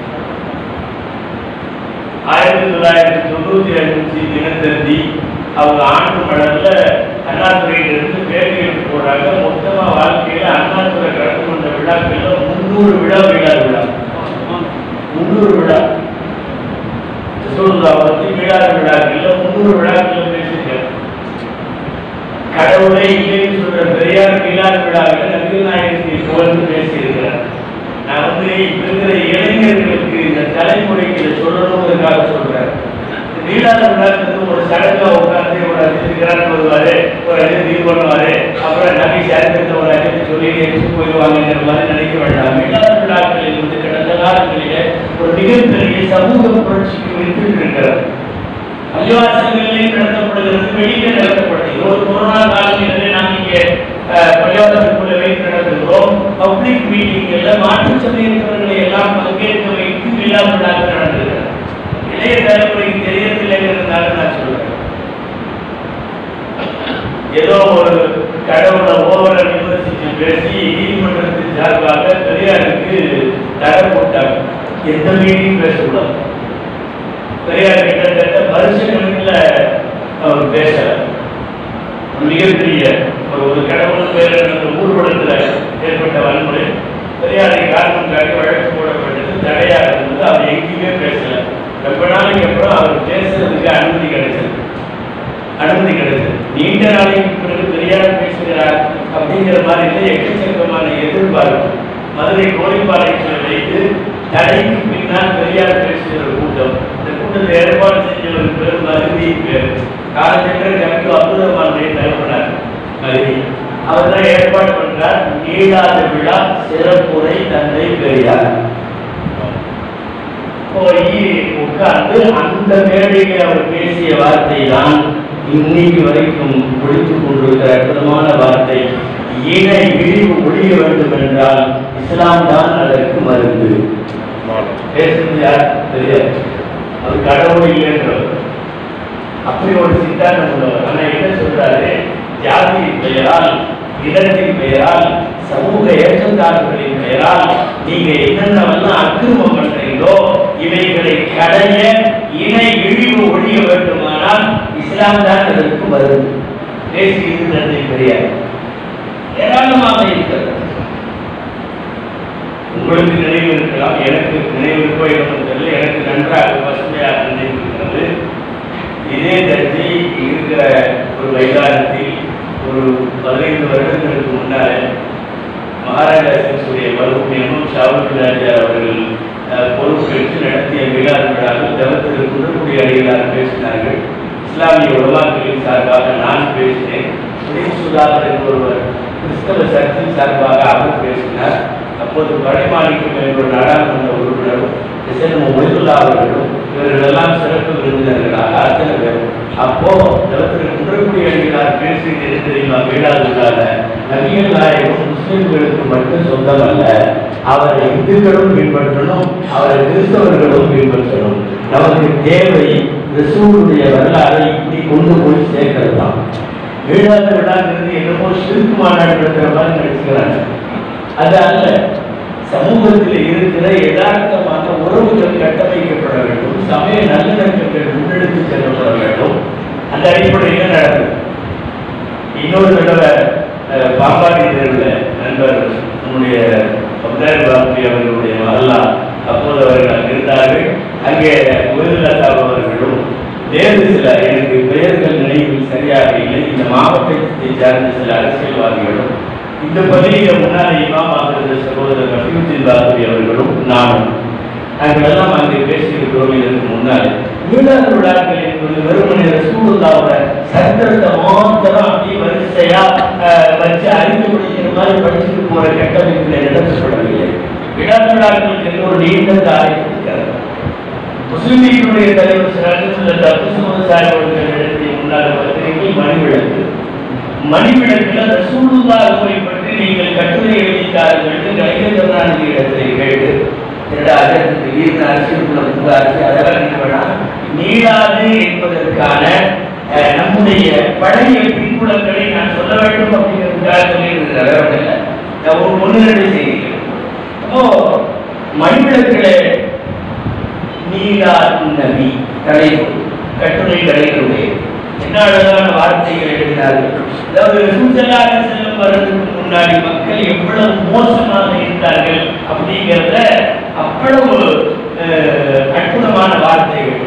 ஆயிரத்தி தொள்ளாயிரத்தி தொண்ணூத்தி அஞ்சு தினத்தந்தி அவங்க ஆண்டு மலர்ல அண்ணாதுறையில இருந்து பேட்டி எடுத்து போறாங்க மொத்தமா வாழ்க்கையில அண்ணாதுறை கடந்து கொண்ட விழாக்கள்ல முன்னூறு விழா வீழாத விழா முன்னூறு விழா ரசூலுல்லாஹ் பத்தி வீழாத விழாக்கள்ல முன்னூறு விழாக்கள் பேசியிருக்காரு கடவுளை இல்லைன்னு சொல்ற பெரியார் வீழாத விழாவில் நபிகள் நாயகத்தை புகழ்ந்து பேசியிருக்கிறார் நான் வந்து இப்ப இருக்கிற இளைஞர்களுக்கு இந்த தலைமுறைக்கு இதை சொல்லணுங்கிறதுக்காக சொல்றேன் இந்த வீழாத விழாக்கிறது ஒரு சடங்கா உட்கார்ந்து ஒரு அஜித்துக்கிறான்னு வருவாரு ஒரு அஜித் இது பண்ணுவாரு அப்புறம் நபி சரித்திரத்தை ஒரு அஜித்து சொல்லி எடுத்து போயிடுவாங்கிற மாதிரி நினைக்க வேண்டாம் வீழாத விழாக்கள் என்பது கடந்த காலங்களிலே ஒரு மிகப்பெரிய சமூக புரட்சிக்கு வித்திட்டு இருக்கிறது பள்ளிவாசல்களிலே நடத்தப்படுகிறது வெளியிலே நடத்தப்படுது இது ஒரு கொரோனா காலங்களிலே நாம் இங்கே அஹ், பள்ளிவாசலுக்குள்ள வைத்து நடத்துகிறோம் பப்ளிக் மீட்டிங்ல மாற்று சமயத்தவர்களை எல்லாம் பங்கேற்க வைத்து விழா விழாக்கள் நடந்துகிறது இளைய தலைமுறைக்கு தெரியவில்லைங்கிறதுனால நான் சொல்றேன் ஏதோ ஒரு கடவுளை ஓவர விமர்சித்து பேசி நீதிமன்றத்தின் சார்பாக பெரியாருக்கு தடை போட்டாங்க எந்த மீட்டிங் பேசக்கூடாது பெரியார் கிட்டத்தட்ட வருஷக்கணக்கில் அவர் பேசல மிகப்பெரிய ஒரு ஒரு கடவுள் பேர் அந்த ஊர்வலத்தில் ஏற்பட்ட வன்முறை பெரியாரை காரணம் காட்டி வழக்கு போடப்பட்டது தடையாக இருந்தது அவர் எங்கேயுமே பேசல ரொம்ப நாளைக்கு அப்புறம் அவர் பேசுறதுக்கு அனுமதி கிடைச்சது அனுமதி கிடைச்சது நீண்ட நாளைக்கு பிறகு பெரியார் பேசுகிறார் அப்படிங்கிற மாதிரி எக்கச்சக்கமான எதிர்பார்ப்பு மதுரை கோரிப்பாளையத்தில் வைத்து தடைக்கு பின்னால் பெரியார் பேசுகிற கூட்டம் இந்த கூட்டத்தை ஏற்பாடு செஞ்சவர் பேர் மருதி பேர் காலச்சென்ற கவிக்கு அப்துல் ரஹ்மானுடைய தலைவனார் மருதி அவர் தான் ஏற்பாடு பண்றார் நீடாத விழா சிறப்புரை தந்தை பெரியார் போய் உட்கார்ந்து அந்த மேடையிலே அவர் பேசிய வார்த்தை தான் இன்னைக்கு வரைக்கும் ஒழித்துக் கொண்டிருக்கிற அற்புதமான வார்த்தை இணை இழிவு ஒழிய வேண்டும் என்றால் இஸ்லாம் தான் அதற்கு மருந்து பேசுறது யார் தெரியாது அது கடவுள் இல்லைன்றவர் அப்படி ஒரு சித்தாந்தம் உள்ளவர் ஆனா என்ன சொல்றாரு ஜாதியின் பெயரால் இடத்தின் பெயரால் சமூக ஏற்றத்தாழ்வுகளின் பெயரால் நீங்க என்னென்னவெல்லாம் அக்கிரமம் பண்றீங்களோ இவைகளை கடைய இணை இழிவு ஒழிய வேண்டுமானால் இஸ்லாம் தான் அதற்கு வருது பேசியது தந்தை பெரியார் ஏராளமாக இருக்கிறது உங்களுக்கு நினைவு இருக்கலாம் எனக்கு நினைவு இருக்கோ என்னமோ தெரியல எனக்கு நன்றாக பசுமையாக நினைவு இருக்கிறது இதே தஞ்சை இருக்கிற ஒரு மைதானத்தில் ஒரு பதினைந்து வருடங்களுக்கு முன்னாலே மகாராஜா சிங்ஸுடைய மறுபடியும் ஷாவுல் ராஜா அவர்கள் அஹ், பொறுப்பேற்று நடத்திய மீளாது விழாவில் தவத்திற்கு குன்றக்குடி அடிகளார் பேசினார்கள் இஸ்லாமிய உலமாக்களின் சார்பாக நான் பேசினேன் சுதீப் சுதாகர் என்பொருவர் கிறிஸ்தவ சர்ச்சின் சார்பாக அவர் பேசினார் அப்போது படைமாணிக்கம் என்ற ஒரு நாடாளுமன்ற உறுப்பினரும் எஸ்என் ஒளிதுல்லா அவர்களும் இவர்கள் எல்லாம் சிறப்பு விருந்தினர்களாக அத்தனை பேர் அப்போ திரு குன்றக்குடி அடிகளார் பேசியது எது தெரியுமா வீடாதுள்ளால நபிகள் நாயகம் முஸ்லிம்களுக்கு மட்டும் சொந்தம் அல்ல அவரை இந்துக்களும் பின்பற்றணும் அவரை கிறிஸ்தவர்களும் பின்பற்றணும் நமக்கு தேவை ரசூலுடைய வரலாறை இப்படி கொண்டு போய் சேர்க்கிறது தான் மீளாத விழாங்கிறது என்னமோ சிறுக்கு மாநாடு நடத்துற மாதிரி நினைச்சுக்கிறாங்க அது அல்ல சமூகத்தில் இருக்கிற யதார்த்தமான உறவுகள் கட்டமைக்கப்பட வேண்டும் சமய நல்லிணக்கங்கள் முன்னெடுத்து செல்லப்பட வேண்டும் அந்த அடிப்படையில் நடக்குது இன்னொரு தடவை அஹ், பாப்பாட்டி தெருவில் நண்பர் நம்முடைய அப்தார் பாபி அவர்களுடைய மகல்லா அப்போது அவர்கள் அங்கு இருந்தார்கள் அங்கே உயிரிழந்தா அவர்களும் வேறு சில எனக்கு பெயர்கள் நினைவில் சரியாக இல்லை இந்த மாவட்டத்தை சார்ந்த சில அரசியல்வாதிகளும் இந்த பள்ளியில முன்னாடி இமாமாக இருந்த சகோதரர் ரஃபீவுদ্দিন பாபி அவர்களும் நானும் நாங்கள் எல்லாம் அங்கே பேசியிருக்கிறோம் இதற்கு முன்னாடி மீளாத விழாக்கள் என்பது வெறுமனே ரசூலுல்லாவோட சரித்திரத்தை மாத்திரம் அப்படியே வரிசையா அஹ், வச்சு அறிந்து முடிக்கிற மாதிரி படிச்சுட்டு போற கட்டமைப்பில் நடத்தப்படவில்லை விழா விழாக்களுக்கு என்று ஒரு நீண்ட தாரை இருக்கிறது முஸ்லிம் லீக்கினுடைய தலைவர் சிறாஜுல்ல அப்துல் சாஹிப் அவர்கள் நடத்திய முன்னாள் பத்திரிகை மணிவிளக்கு மணிவிளக்குல ரசூலுல்லாஹை பற்றி நீங்கள் கட்டுரை எழுதித்தார்கள் என்று கலைஞர் கருணாநிதி இடத்திலே கேட்டு என்னடா அதற்கு திடீர்னு அரசியலுக்குள்ள புகாச்சு அதெல்லாம் நீங்க வேணாம் நீளாது என்பதற்கான அஹ், நம்முடைய பழைய பின்புலங்களை நான் சொல்ல வேண்டும் அப்படிங்கிறதுக்காக சொல்லியிருக்கிறார் வேற ஒண்ணும் இல்லை. நான் ஒரு ஒன்று ரெண்டு செய்திகள் அப்போ மணிவிளக்கிலே நீராது நபி தலைப்பு கட்டுரை கலைகளுடைய என்ன அழகான வார்த்தைகள் எழுதினார்கள் அதாவது ரசூலுல்லாஹி செல்லும் வர்றதுக்கு முன்னாடி மக்கள் எவ்வளவு மோசமாக இருந்தார்கள் அப்படிங்கிறத அவ்வளவு அஹ், அற்புதமான வார்த்தைகள்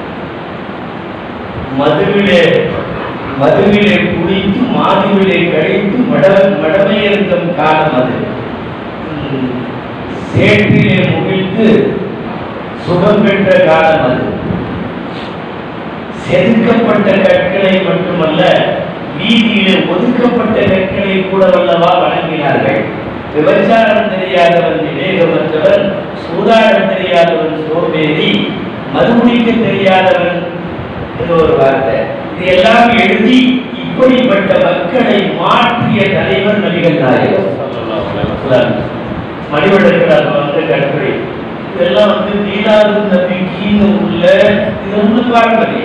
மதுவிலே மதுவிலே குடித்து மாதுவிலே கழித்து மட மடமையர்த்தம் காலம் அது உம், சேற்றிலே முகிழ்த்து சுகம் பெற்ற காலம் அது செதுக்கப்பட்ட கற்களை மட்டுமல்ல வீதியிலே ஒதுக்கப்பட்ட கற்களை கூட வல்லவா வணங்கினார்கள் விபச்சாரம் தெரியாதவன் விவேகமற்றவன் சூதாடம் தெரியாதவன் சோம்பேறி மதுகுடிக்க தெரியாதவன் இது ஒரு வார்த்தை இது எல்லாம் எழுதி இப்படிப்பட்ட மக்களை மாற்றிய தலைவர் நபிகள் நாயகம் மணிவழக்கில் வந்து கட்டுரை இதெல்லாம் வந்து நீலாது நபிக்கின்னு உள்ள இது ஒன்று பார்ப்பதே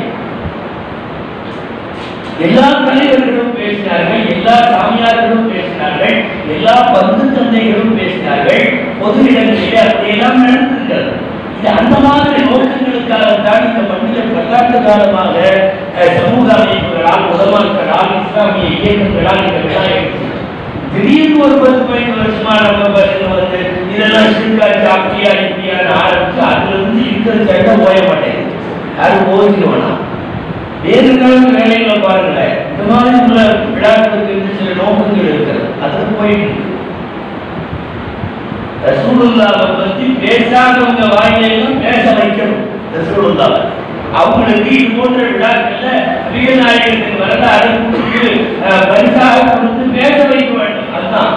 எல்லா தலைவர்களும் பேசினார்கள் எல்லா சாமியார்களும் பேசினார்கள் எல்லா பந்து தந்தைகளும் பேசினார்கள் பொது இடங்களிலே அப்படியெல்லாம் நடந்திருக்கிறது இது அந்த மாதிரி நோக்கங்களுக்காகத்தான் இந்த மண்ணில் பல்லாண்டு காலமாக அஹ், சமூக அமைப்புகளால் உலமாக்களால் இஸ்லாமிய இயக்கங்களால் இந்த விழா எடுத்து திடீர்னு ஒரு பத்து பதினஞ்சு வருஷமா நம்ம பசங்க வந்து இதெல்லாம் சிறுகாட்சி அப்படியா இப்படியான்னு ஆரம்பிச்சு அதுல இருந்து இருக்கிற சட்டம் ஓய மாட்டேங்குது யாரும் போதிக்க வேணாம் வேறு கால வேலைகளை பாருங்களேன் இந்த மாதிரி உள்ள விழாக்களுக்கு இருந்து சில நோக்கங்கள் இருக்கிறது அது போயிட்டு இருக்கு. ரசூலுல்லாவை பத்தி பேசாதவங்க வாயிலையும் பேச வைக்கணும் ரசூலுல்லாவை அவங்களுக்கு இது போன்ற விழாக்கள்ல வீரநாயகத்தின் வரலாறு கொடுத்து அஹ், பரிசாக கொடுத்து பேச வைக்க வேண்டும் அதுதான்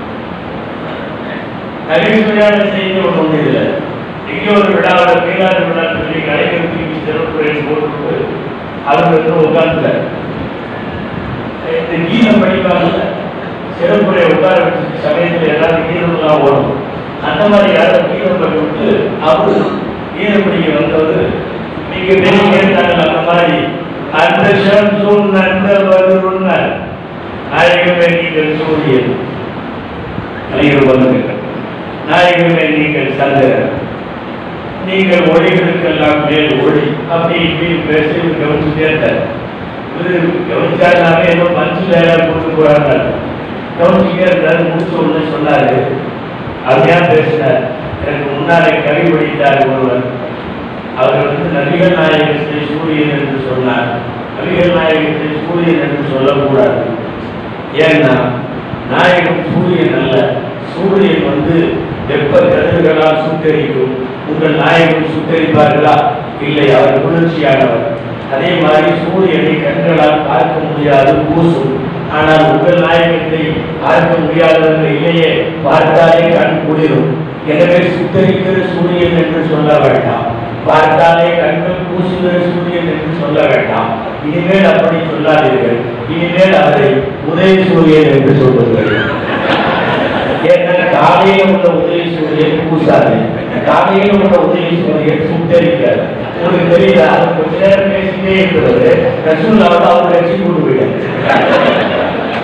நகைச்சுவையான செய்தி ஒன்று உண்டு இதுல எங்கே ஒரு விழாவில் மீனாடு விழா சொல்லி கலைஞருக்கு சிறப்புரை போட்டு அவர் வந்து உட்கார்ந்தார் இந்த கீதம் படிப்பாங்கல்ல சிறப்புரை உட்கார வச்சு சமயத்தில் எல்லாரும் கீதம்லாம் ஓடும் அந்த மாதிரி யாரும் கீதம் பண்ணி விட்டு அவரு கீதம் படிக்க வந்தவர் நீங்க பெரிய கேட்டாங்க அந்த மாதிரி அந்த சம்சும் நந்த வருன்னார் நாயகமே நீங்கள் சூரியன் கலைஞர் வந்து நாயகமே நீங்கள் சந்திரன் நீங்கள் ஒளிகளுக்கெல்லாம் மேல் ஒளி அப்படி இப்படி பேசி இவர் கவனிச்சுட்டே இருந்தார் இவரு கவனிச்சாருனாவே ஏதோ பஞ்சு வேலை போட்டு போறாங்க கவனிச்சுட்டே இருந்தாரு முடிச்ச உடனே சொன்னாரு அருமையா பேசினார் எனக்கு முன்னாலே கவி படித்தார் ஒருவர் அவர் வந்து நபிகள் நாயகத்தை சூரியன் என்று சொன்னார் நபிகள் நாயகத்தை சூரியன் என்று சொல்லக்கூடாது ஏன்னா நாயகம் சூரியன் அல்ல சூரியன் வந்து வெப்ப கதிர்களால் சுட்டரிக்கும் உங்கள் நாயகம் சுட்டரிப்பார்களா இல்லை அவர் குளிர்ச்சியானவர் அதே மாதிரி சூரியனை கண்களால் பார்க்க முடியாது பூசும் ஆனால் உங்கள் நாயகத்தை பார்க்க முடியாதவர்கள் இல்லையே பார்த்தாலே கண் குளிரும் எனவே சுத்தரிக்கிற சூரியன் என்று சொல்ல வேண்டாம் பார்த்தாலே கண்கள் பூசுகிற சூரியன் என்று சொல்ல வேண்டாம் இனிமேல் அப்படி சொல்லாதீர்கள் இனிமேல் அவரை உதய சூரியன் என்று சொல்லுங்கள் ஏன்னா காலையில உள்ள உதவி சூரியன் பூசாது காலையில உள்ள உதவி சூரியன் சுட்டரிக்காது உங்களுக்கு தெரியுதா அது கொஞ்ச நேரம் பேசிட்டே இருக்கிறது ரசூல்லாவோட அவர் கட்சி கூட்டு போயிட்டாங்க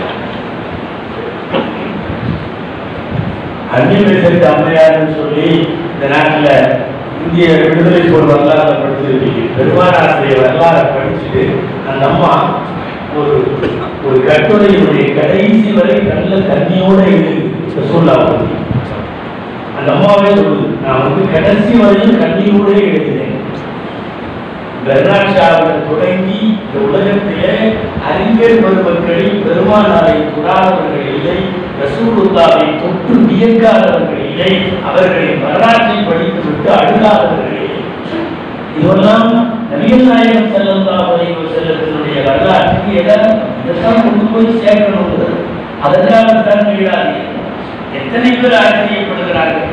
அந்நியத்திற்கு அம்மையார்னு சொல்லி இந்த நாட்டுல இந்திய விடுதலை போர் வரலாறு படிச்சிருக்கீங்க பெருமானாசிரிய வரலாறு படிச்சுட்டு அந்த அம்மா ஒரு ஒரு கட்டுரையினுடைய கடைசி வரை நல்ல தண்ணியோட இது ரசூல்லா பத்தி அந்த அம்மாவே சொல்லுது நான் வந்து கடைசி வரையும் கண்ணீரோட எழுதினேன் பெர்னாட் ஷாவுடன் தொடங்கி இந்த உலகத்திலே அறிஞர் பெருமக்களில் பெருமானாரை தொடாதவர்கள் இல்லை ரசூலுல்லாவை தொட்டு வியக்காதவர்கள் இல்லை அவர்களின் வரலாற்றை படித்துவிட்டு அழுகாதவர்கள் இல்லை இதெல்லாம் நபிகள் நாயகம் ஸல்லல்லாஹு அலைஹி வஸல்லத்தினுடைய வரலாற்றுக்கு எதாவது இதெல்லாம் கொண்டு போய் சேர்க்கணுங்கிறது அதற்காகத்தான் மீளாதீர்கள் எத்தனை பேர் ஆச்சரியப்படுகிறார்கள்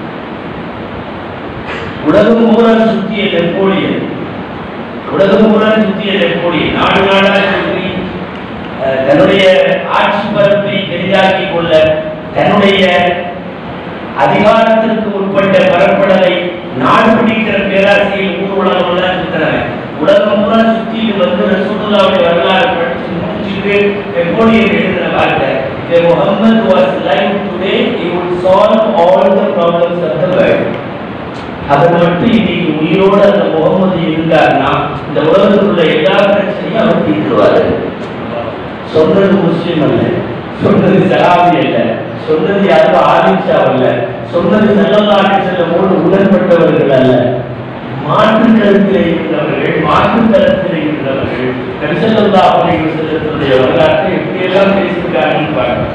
உலகம் பூரா சுற்றிய நெப்போலியன் உலகம் பூரா சுற்றிய நெப்போலியன் நாடு நாடாக சுற்றி அஹ், தன்னுடைய ஆட்சி பரப்பை பெரிதாக்கி கொள்ள தன்னுடைய அதிகாரத்திற்கு உட்பட்ட பரப்பளவை நாடு பிடிக்கிற பேராசையில் ஊர் உலகம் எல்லாம் சுத்தினவன் உலகம் பூரா சுற்றிட்டு வந்து ரசூலுல்லாவுடைய வரலாறு படிச்சு முடிச்சுட்டு நெப்போலியன் எழுதின வார்த்தை If Muhammad was alive today, he would solve all the problems of the world. அது மட்டும் இன்னைக்கு உயிரோட அந்த முகமது இருந்தார்னா இந்த உலகத்தில் உள்ள எல்லா பிரச்சனையும் அவர் தீர்த்துவாரு சொன்னது முஸ்லிம் அல்ல சொன்னது சலாபி அல்ல சொன்னது யாரும் ஆதிஷா அல்ல சொன்னது செல்லல்லாடி செல்லமோடு உடன்பட்டவர்கள் அல்ல மாற்று கருத்தில் இருந்தவர்கள் மாற்று தரத்தில் இருந்தவர்கள் நபிசல்லா அப்படிங்கிற செல்லத்தினுடைய வரலாற்றை எப்படியெல்லாம் பேசியிருக்காங்கன்னு பாருங்க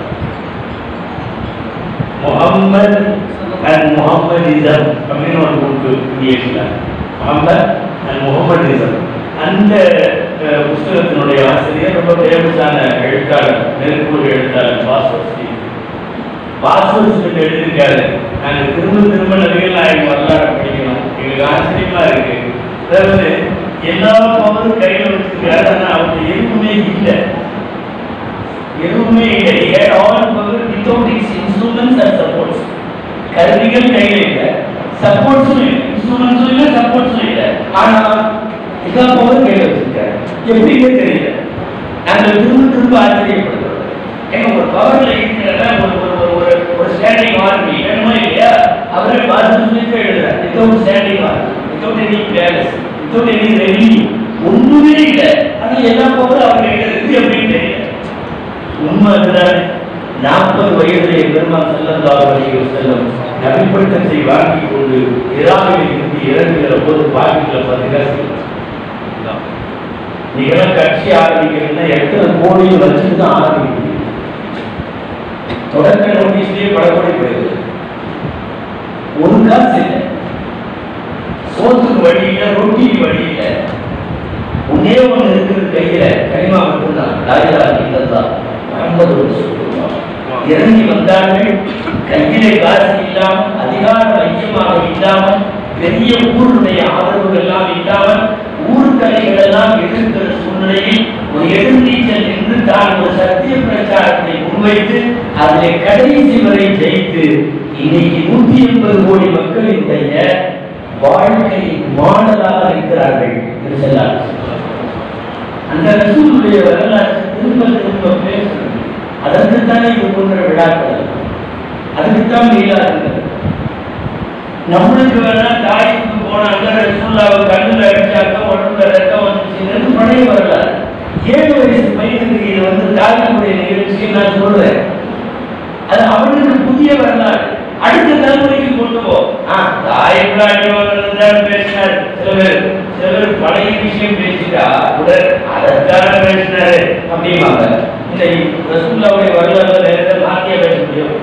முகம்மது அண்ட் முகம்மதிசம் அப்படின்னு ஒரு புக்கு இங்கிலீஷ்ல முகம்மது அண்ட் முகம்மதிசம் அந்த அஹ், புஸ்தகத்தினுடைய ஆசிரியர் ரொம்ப ஃபேமஸான எழுத்தாளர் நெருப்பூர் எழுத்தாளர் பாஸ்வஸ்தி பாஸ்வஸ்தி எழுதியிருக்காரு நாங்கள் திரும்ப திரும்ப நபிகள் நாயகம் வரலாறு படிக்கணும் எங்களுக்கு ஆச்சரியமா இருக்கு அதாவது எல்லா பவரும் கையில் வச்சிருக்காரு ஆனால் அவருக்கு எதுவுமே இல்லை எதுவுமே இல்லை He had all power without its instruments and supports. கருவிகள் கையில் இல்லை சப்போர்ட்ஸும் இல்லை இன்ஸ்ட்ருமெண்ட்ஸும் இல்லை சப்போர்ட்ஸும் இல்லை ஆனா எல்லா பவர் கையில் வச்சிருக்காரு எப்படின்னே தெரியல நாங்கள் திரும்ப திரும்ப ஆச்சரியப்படுறோம் ஏங்க ஒரு பவர்ல இருக்கிறத ஒரு ஒரு ஒரு ஒரு ஒரு ஸ்டாண்டிங் ஆர்மி வேணுமா இல்லையா அவரே பார்த்து சொல்லி எழுதுறாரு without standing army without any palace without any revenue ஒண்ணுமே இல்லை ஆனா எல்லா பவரும் அவர் கையில் இருக்கு எப்படின்னு தெரியல உண்மை அதுதான் நாற்பது வயதிலே பெருமாள் செல்லல்லாஹு அலைஹி வஸல்லம் நபிப்பட்டத்தை வாங்கி கொண்டு இராவில் இருந்து இறங்குகிற போது பாக்கில பத்து காசு நீங்களாம் கட்சி ஆரம்பிக்கிறீங்கன்னா எத்தனை கோடி வச்சுட்டு தான் ஆரம்பிக்கிறீங்க தொடக்க நோட்டீஸ்லயே படப்படி போயிருக்கு ஒரு காசு இல்லை சோத்துக்கு வழி இல்லை ரொட்டிக்கு வழி இல்லை ஒன்னே ஒண்ணு இருக்குது கையில கைமா மட்டும்தான் லாயிலா இல்லல்லா முகமது ரசூலுல்லாஹ் இறங்கி வந்தார்கள் கையிலே காசு இல்லாமல் அதிகார மையமாக இல்லாமல் பெரிய ஊருடைய ஆதரவுகள் எல்லாம் இல்லாமல் ஊர்க்கலைகள் எல்லாம் எதிர்க்கிற சூழ்நிலையில் ஒரு எதிர்நீச்சல் என்று தான் ஒரு சத்திய பிரச்சாரத்தை முன்வைத்து அதிலே கடைசி வரை ஜெயித்து இன்னைக்கு நூத்தி எண்பது கோடி மக்களினுடைய வாழ்க்கை மாடலாக இருக்கிறார்கள் என்று சொல்லார் அந்த ரசூலுடைய வரலாற்றை திரும்ப திரும்ப பேசணும் அதற்குத்தானே இது போன்ற விழாக்கள் அதுக்குத்தான் மீளா இருக்கிறது நம்மளுக்கு வேணா தாய்க்கு போனாங்க ரசூல்லாவை கண்ணுல அடிச்சாக்க உடம்புல ரத்தம் வந்துச்சுன்னு பழைய வரலாறு ஏழு வயசு பையனுக்கு இது வந்து தாய்க்குடைய நிகழ்ச்சி நான் சொல்றேன் அது அவனுக்கு புதிய வரலாறு அடுத்த தலைமுறைக்கு கொண்டு போ ஆ, தாய் கூட அடி வாங்குறதுதான் பேசினார் சில பேர் சில பேர் பழைய விஷயம் பேசிட்டா கூட அதற்காக பேசினாரு அப்படிம்பாங்க இந்த ரசூல்லாவுடைய வரலாறு வேற ஏதாவது மாத்தியா பேச முடியும்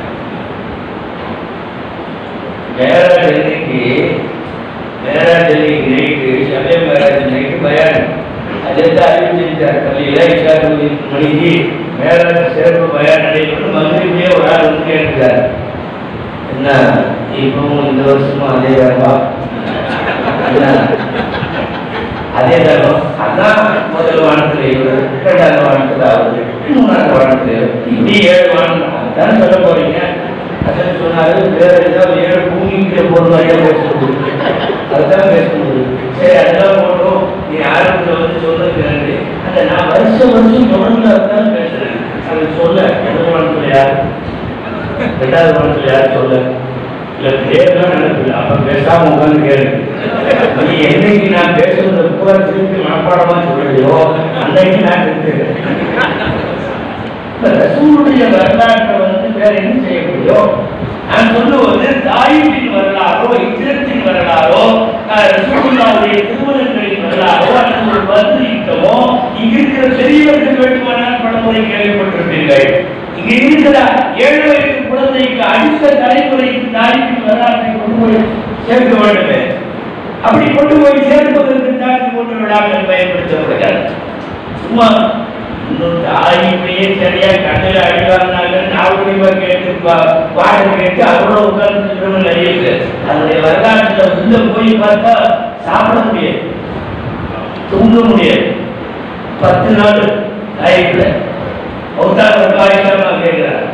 மேராஜ் அன்னைக்கு மேராஜ் அன்னைக்கு நைட்டு சமய மேராஜ் நைட்டு பயான் அஜெண்டா அறிவிச்சிருக்கார் பள்ளியில இஷா தொகுதி மணிக்கு மேராஜ் சிறப்பு பயான் நடைபெற்று மதுரையிலே ஒரு ஆள் வந்து கேட்டுக்கார் என்ன இப்பவும் இந்த வருஷமும் அதே வேறவா என்ன அதே தரம் அதான் முதல் வானத்தில் இவர் இரண்டாவது வானத்தில் அவர் மூணாவது வானத்தில் இப்படி ஏழு வானம் அதான் சொல்ல போறீங்க அதான் சொன்னாரு வேற ஏதாவது ஏழு பூமிக்கு பொருளாக பேசணும் அதுதான் பேசணும் சரி அதெல்லாம் போட்டோம் நீ ஆரம்பத்தில் வந்து சொன்னது நன்றி அந்த நான் வருஷம் வருஷம் தொடர்ந்து அதுதான் பேசுறேன் அது சொல்ல முதல் மனசுல யார் ரெண்டாவது மனசுல யார் சொல்ல இல்ல பேர்லாம் நினைப்பில்ல அப்ப பேசாம உட்காந்து கேளு நீ என்னைக்கு நான் பேசுறத பூரா திருப்பி மனப்பாடமா சொல்றியோ அன்னைக்கு நான் இருக்கிறேன் இப்ப ரசூலுடைய வரலாற்றை வந்து வேற என்ன செய்ய முடியும் நான் சொல்லுவது தாயிப்பின் வரலாறோ இத்திரத்தின் வரலாறோ அஹ், ரசூலுல்லாவுடைய திருமணங்களின் வரலாறோ அல்லது ஒரு பதில் யுத்தமோ இங்க இருக்கிற பெரியவர்கள் வேண்டுமானால் பலமுறை கேள்விப்பட்டிருப்பீர்கள் இங்க இருக்கிற ஏழு வயது குழந்தைக்கு அடுத்த தலைமுறைக்கு தாயிப்பின் வரலாற்றை கொண்டு போய் சேர்க்க வேண்டுமே அப்படி கொண்டு போய் சேர்ப்பதற்கு தான் இது போன்ற விழாக்கள் பயன்படுத்தப்படுகிறது சும்மா இன்னும் தாயிப்பையே சரியா கண்ணில் அடிவாங்க நாவுடிவா கேட்டு பா- பாடம் கேட்டு அவரோட உட்கார்ந்து திருமணம் அறியுது அதனுடைய வரலாற்றுல உள்ள போய் பார்த்தா சாப்பிட முடியாது தூங்க முடியாது பத்து நாள் தாயிப்புல மௌத்தான காய்ச்சாமா கேட்கிறார்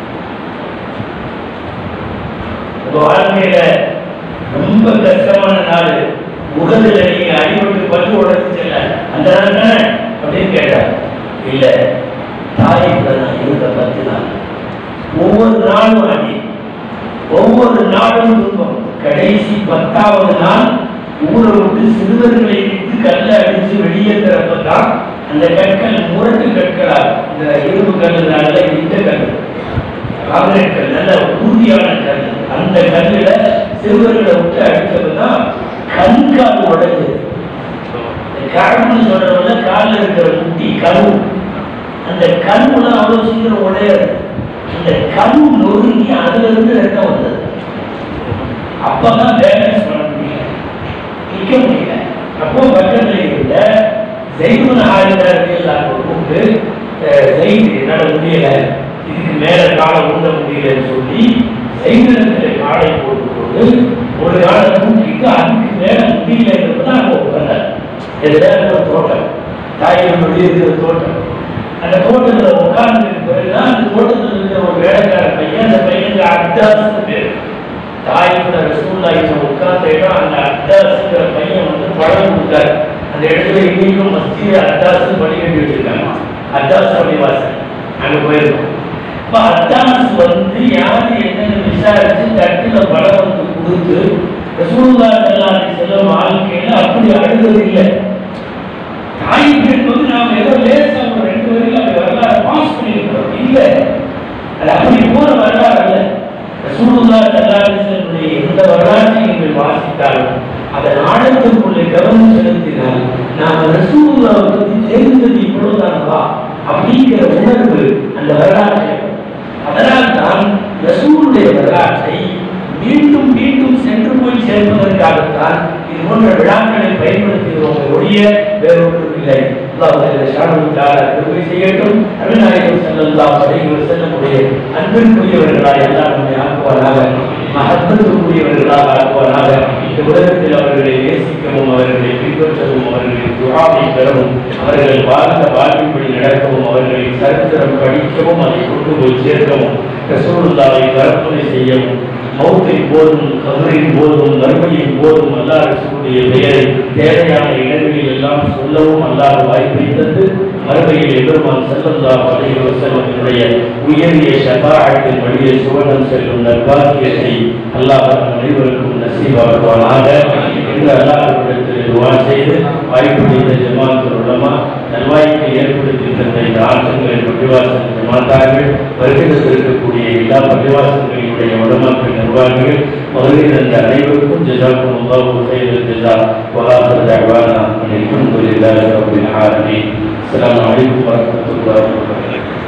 உங்க வாழ்க்கையில ரொம்ப கஷ்டமான நாள் முகத்துல நீங்க அடிபட்டு பல்லு உடச்சுல அந்த நாள் தானே அப்படின்னு கேட்டார் இல்ல தாயிப்புல நான் இருந்த பத்து நாள் ஒவ்வொரு நாளும் அடி ஒவ்வொரு நாளும் துன்பம் கடைசி பத்தாவது நாள் ஊரை விட்டு சிறுவர்களை விட்டு கல்ல அடிச்சு வெளியேற்றப்பதான் அந்த கற்கள் முரட்டு கற்களா இந்த இரும்பு கல்லுனால இந்த கல் காங்கிரீட் கல் நல்ல உறுதியான கல் அந்த கல்லுல சிறுவர்களை விட்டு அடிச்சதுதான் கண்கால் உடைஞ்சது கரும்புன்னு சொல்றவங்க காலில் இருக்கிற முட்டி கரு அந்த கரும்புலாம் அவ்வளவு சீக்கிரம் உடையாது அந்த கரு நொறுங்கி அதுல இருந்து ரத்தம் வந்தது அப்பதான் பேலன்ஸ் பண்ண முடியல நிக்க முடியல அப்போ பக்கத்துல இருந்த ஜெய்வன் ஆயுதர்கள் கூப்பிட்டு அஹ், ஜெயித் என்னால முடியல இதுக்கு மேல காலை ஊண்ட முடியலன்னு சொல்லி ஜெய்வனத்துல காலை போட்டுக்கொண்டு ஒரு காலை தூக்கிட்டு அதுக்கு மேல முடியலங்கிறது தான் அங்க உட்கார்ந்தார் இதுல ஒரு தோட்டம் தாயின் வெளியே இருக்கிற தோட்டம் அந்த தோட்டத்துல உட்கார்ந்து பிறகுதான் அந்த தோட்டத்துல இருக்கிற ஒரு வேலைக்கார பையன் அந்த பையனுக்கு அத்தாஸ்னு பேரு தாயோட ரசூல்லாயிட்ட உட்கார்ந்த இடம் அந்த அத்தாஸ்ங்கிற பையன் வந்து பழம் கொடுத்தாரு அந்த இடத்துல இன்னைக்கும் மஸ்ஜித் அத்தாஸ் படி கட்டி வச்சிருக்காங்க அத்தாஸ் அப்படி வாசல் அங்க போயிருக்கோம் இப்ப அத்தாஸ் வந்து யாரு என்னன்னு விசாரிச்சு தட்டுல பழம் வந்து கொடுத்து ரசூல்லா செல்லாதி செல்லும் வாழ்க்கையில அப்படி அழுகிறது இல்லை தாய்க்கு என்பது நாம் ஏதோ லேசா ஒரு ரெண்டு வரையில் அப்படி வரலாறு பாஸ் பண்ணியிருக்கிறோம் இல்ல அது அப்படி போற வரலாறு அல்ல ரசூலுல்லா தல்லாஹுடைய எந்த வரலாற்றை நீங்கள் வாசித்தாலும் அதன் ஆழத்திற்குள்ளே கவனம் செலுத்தினால் நாம் ரசூலுல்லாவை பற்றி தெரிந்தது இவ்வளவுதானவா அப்படிங்கிற உணர்வு அந்த வரலாற்றை அதனால் தான் ரசூலுடைய வரலாற்றை மீண்டும் மீண்டும் சென்று போய் சேர்ப்பதற்காகத்தான் இது போன்ற விழாக்களை பயன்படுத்துகிறோம் ஒழிய வேறொன்றும் இல்லை அல்லாஹ் ஷானுக்காக கிருபை செய்யட்டும் அருள்நாயகம் செல்லல்லா படைகள் செல்லக்கூடிய அன்பிற்குரியவர்களாய் எல்லாம் நம்மை ஆக்குவாராக மகத்துவத்துக்குரியவர்களாக ஆக்குவாராக இந்த உலகத்தில் அவர்களை நேசிக்கவும் அவர்களை பின்பற்றவும் அவர்களின் துறாவை பெறவும் அவர்கள் வாழ்ந்த வாழ்வின்படி நடக்கவும் அவர்களின் சரித்திரம் படிக்கவும் அதை கொண்டு போய் சேர்க்கவும் ரசூலுல்லாவை கற்பனை செய்யவும் மௌத்தின் போதும் கபரின் போதும் மறுமையின் போதும் அல்லாஹ் ரசூலுடைய பெயரை தேவையான இடங்களில் எல்லாம் சொல்லவும் அல்லாஹ் வாய்ப்பை தந்து மறுமையில் எதிர்மான் செல்லல்லா அலைஹி வஸல்லமுடைய உயரிய ஷஃபாஅத்தின் வழியில் சுவனம் செல்லும் நற்பாக்கியத்தை அல்லாஹ் நம் அனைவருக்கும் நசீபாக்குவானாக என்று அல்லாஹ்விடத்தில் துவா செய்து வாய்ப்புடைய ஜமாத்துல் உலமா நல்வாய்ப்பை ஏற்படுத்தி தந்த இந்த ஆற்றங்களின் பள்ளிவாசல் ஜமாத்தார்கள் வருகிறது இருக்கக்கூடிய எல்லா பள்ளிவாசல்களினுடைய உடமாக்கள் நிர்வாகிகள் வருகை தந்த அனைவருக்கும் ஜசாக்கும் அல்லாஹு ஹைரல் ஜஸா வஆஹிரு தஅவானா அல்ஹம்துலில்லாஹி ரப்பில் ஆலமீன் அஸ்ஸலாமு அலைக்கும் வரஹ்மத்துல்லாஹி வபரகாத்துஹு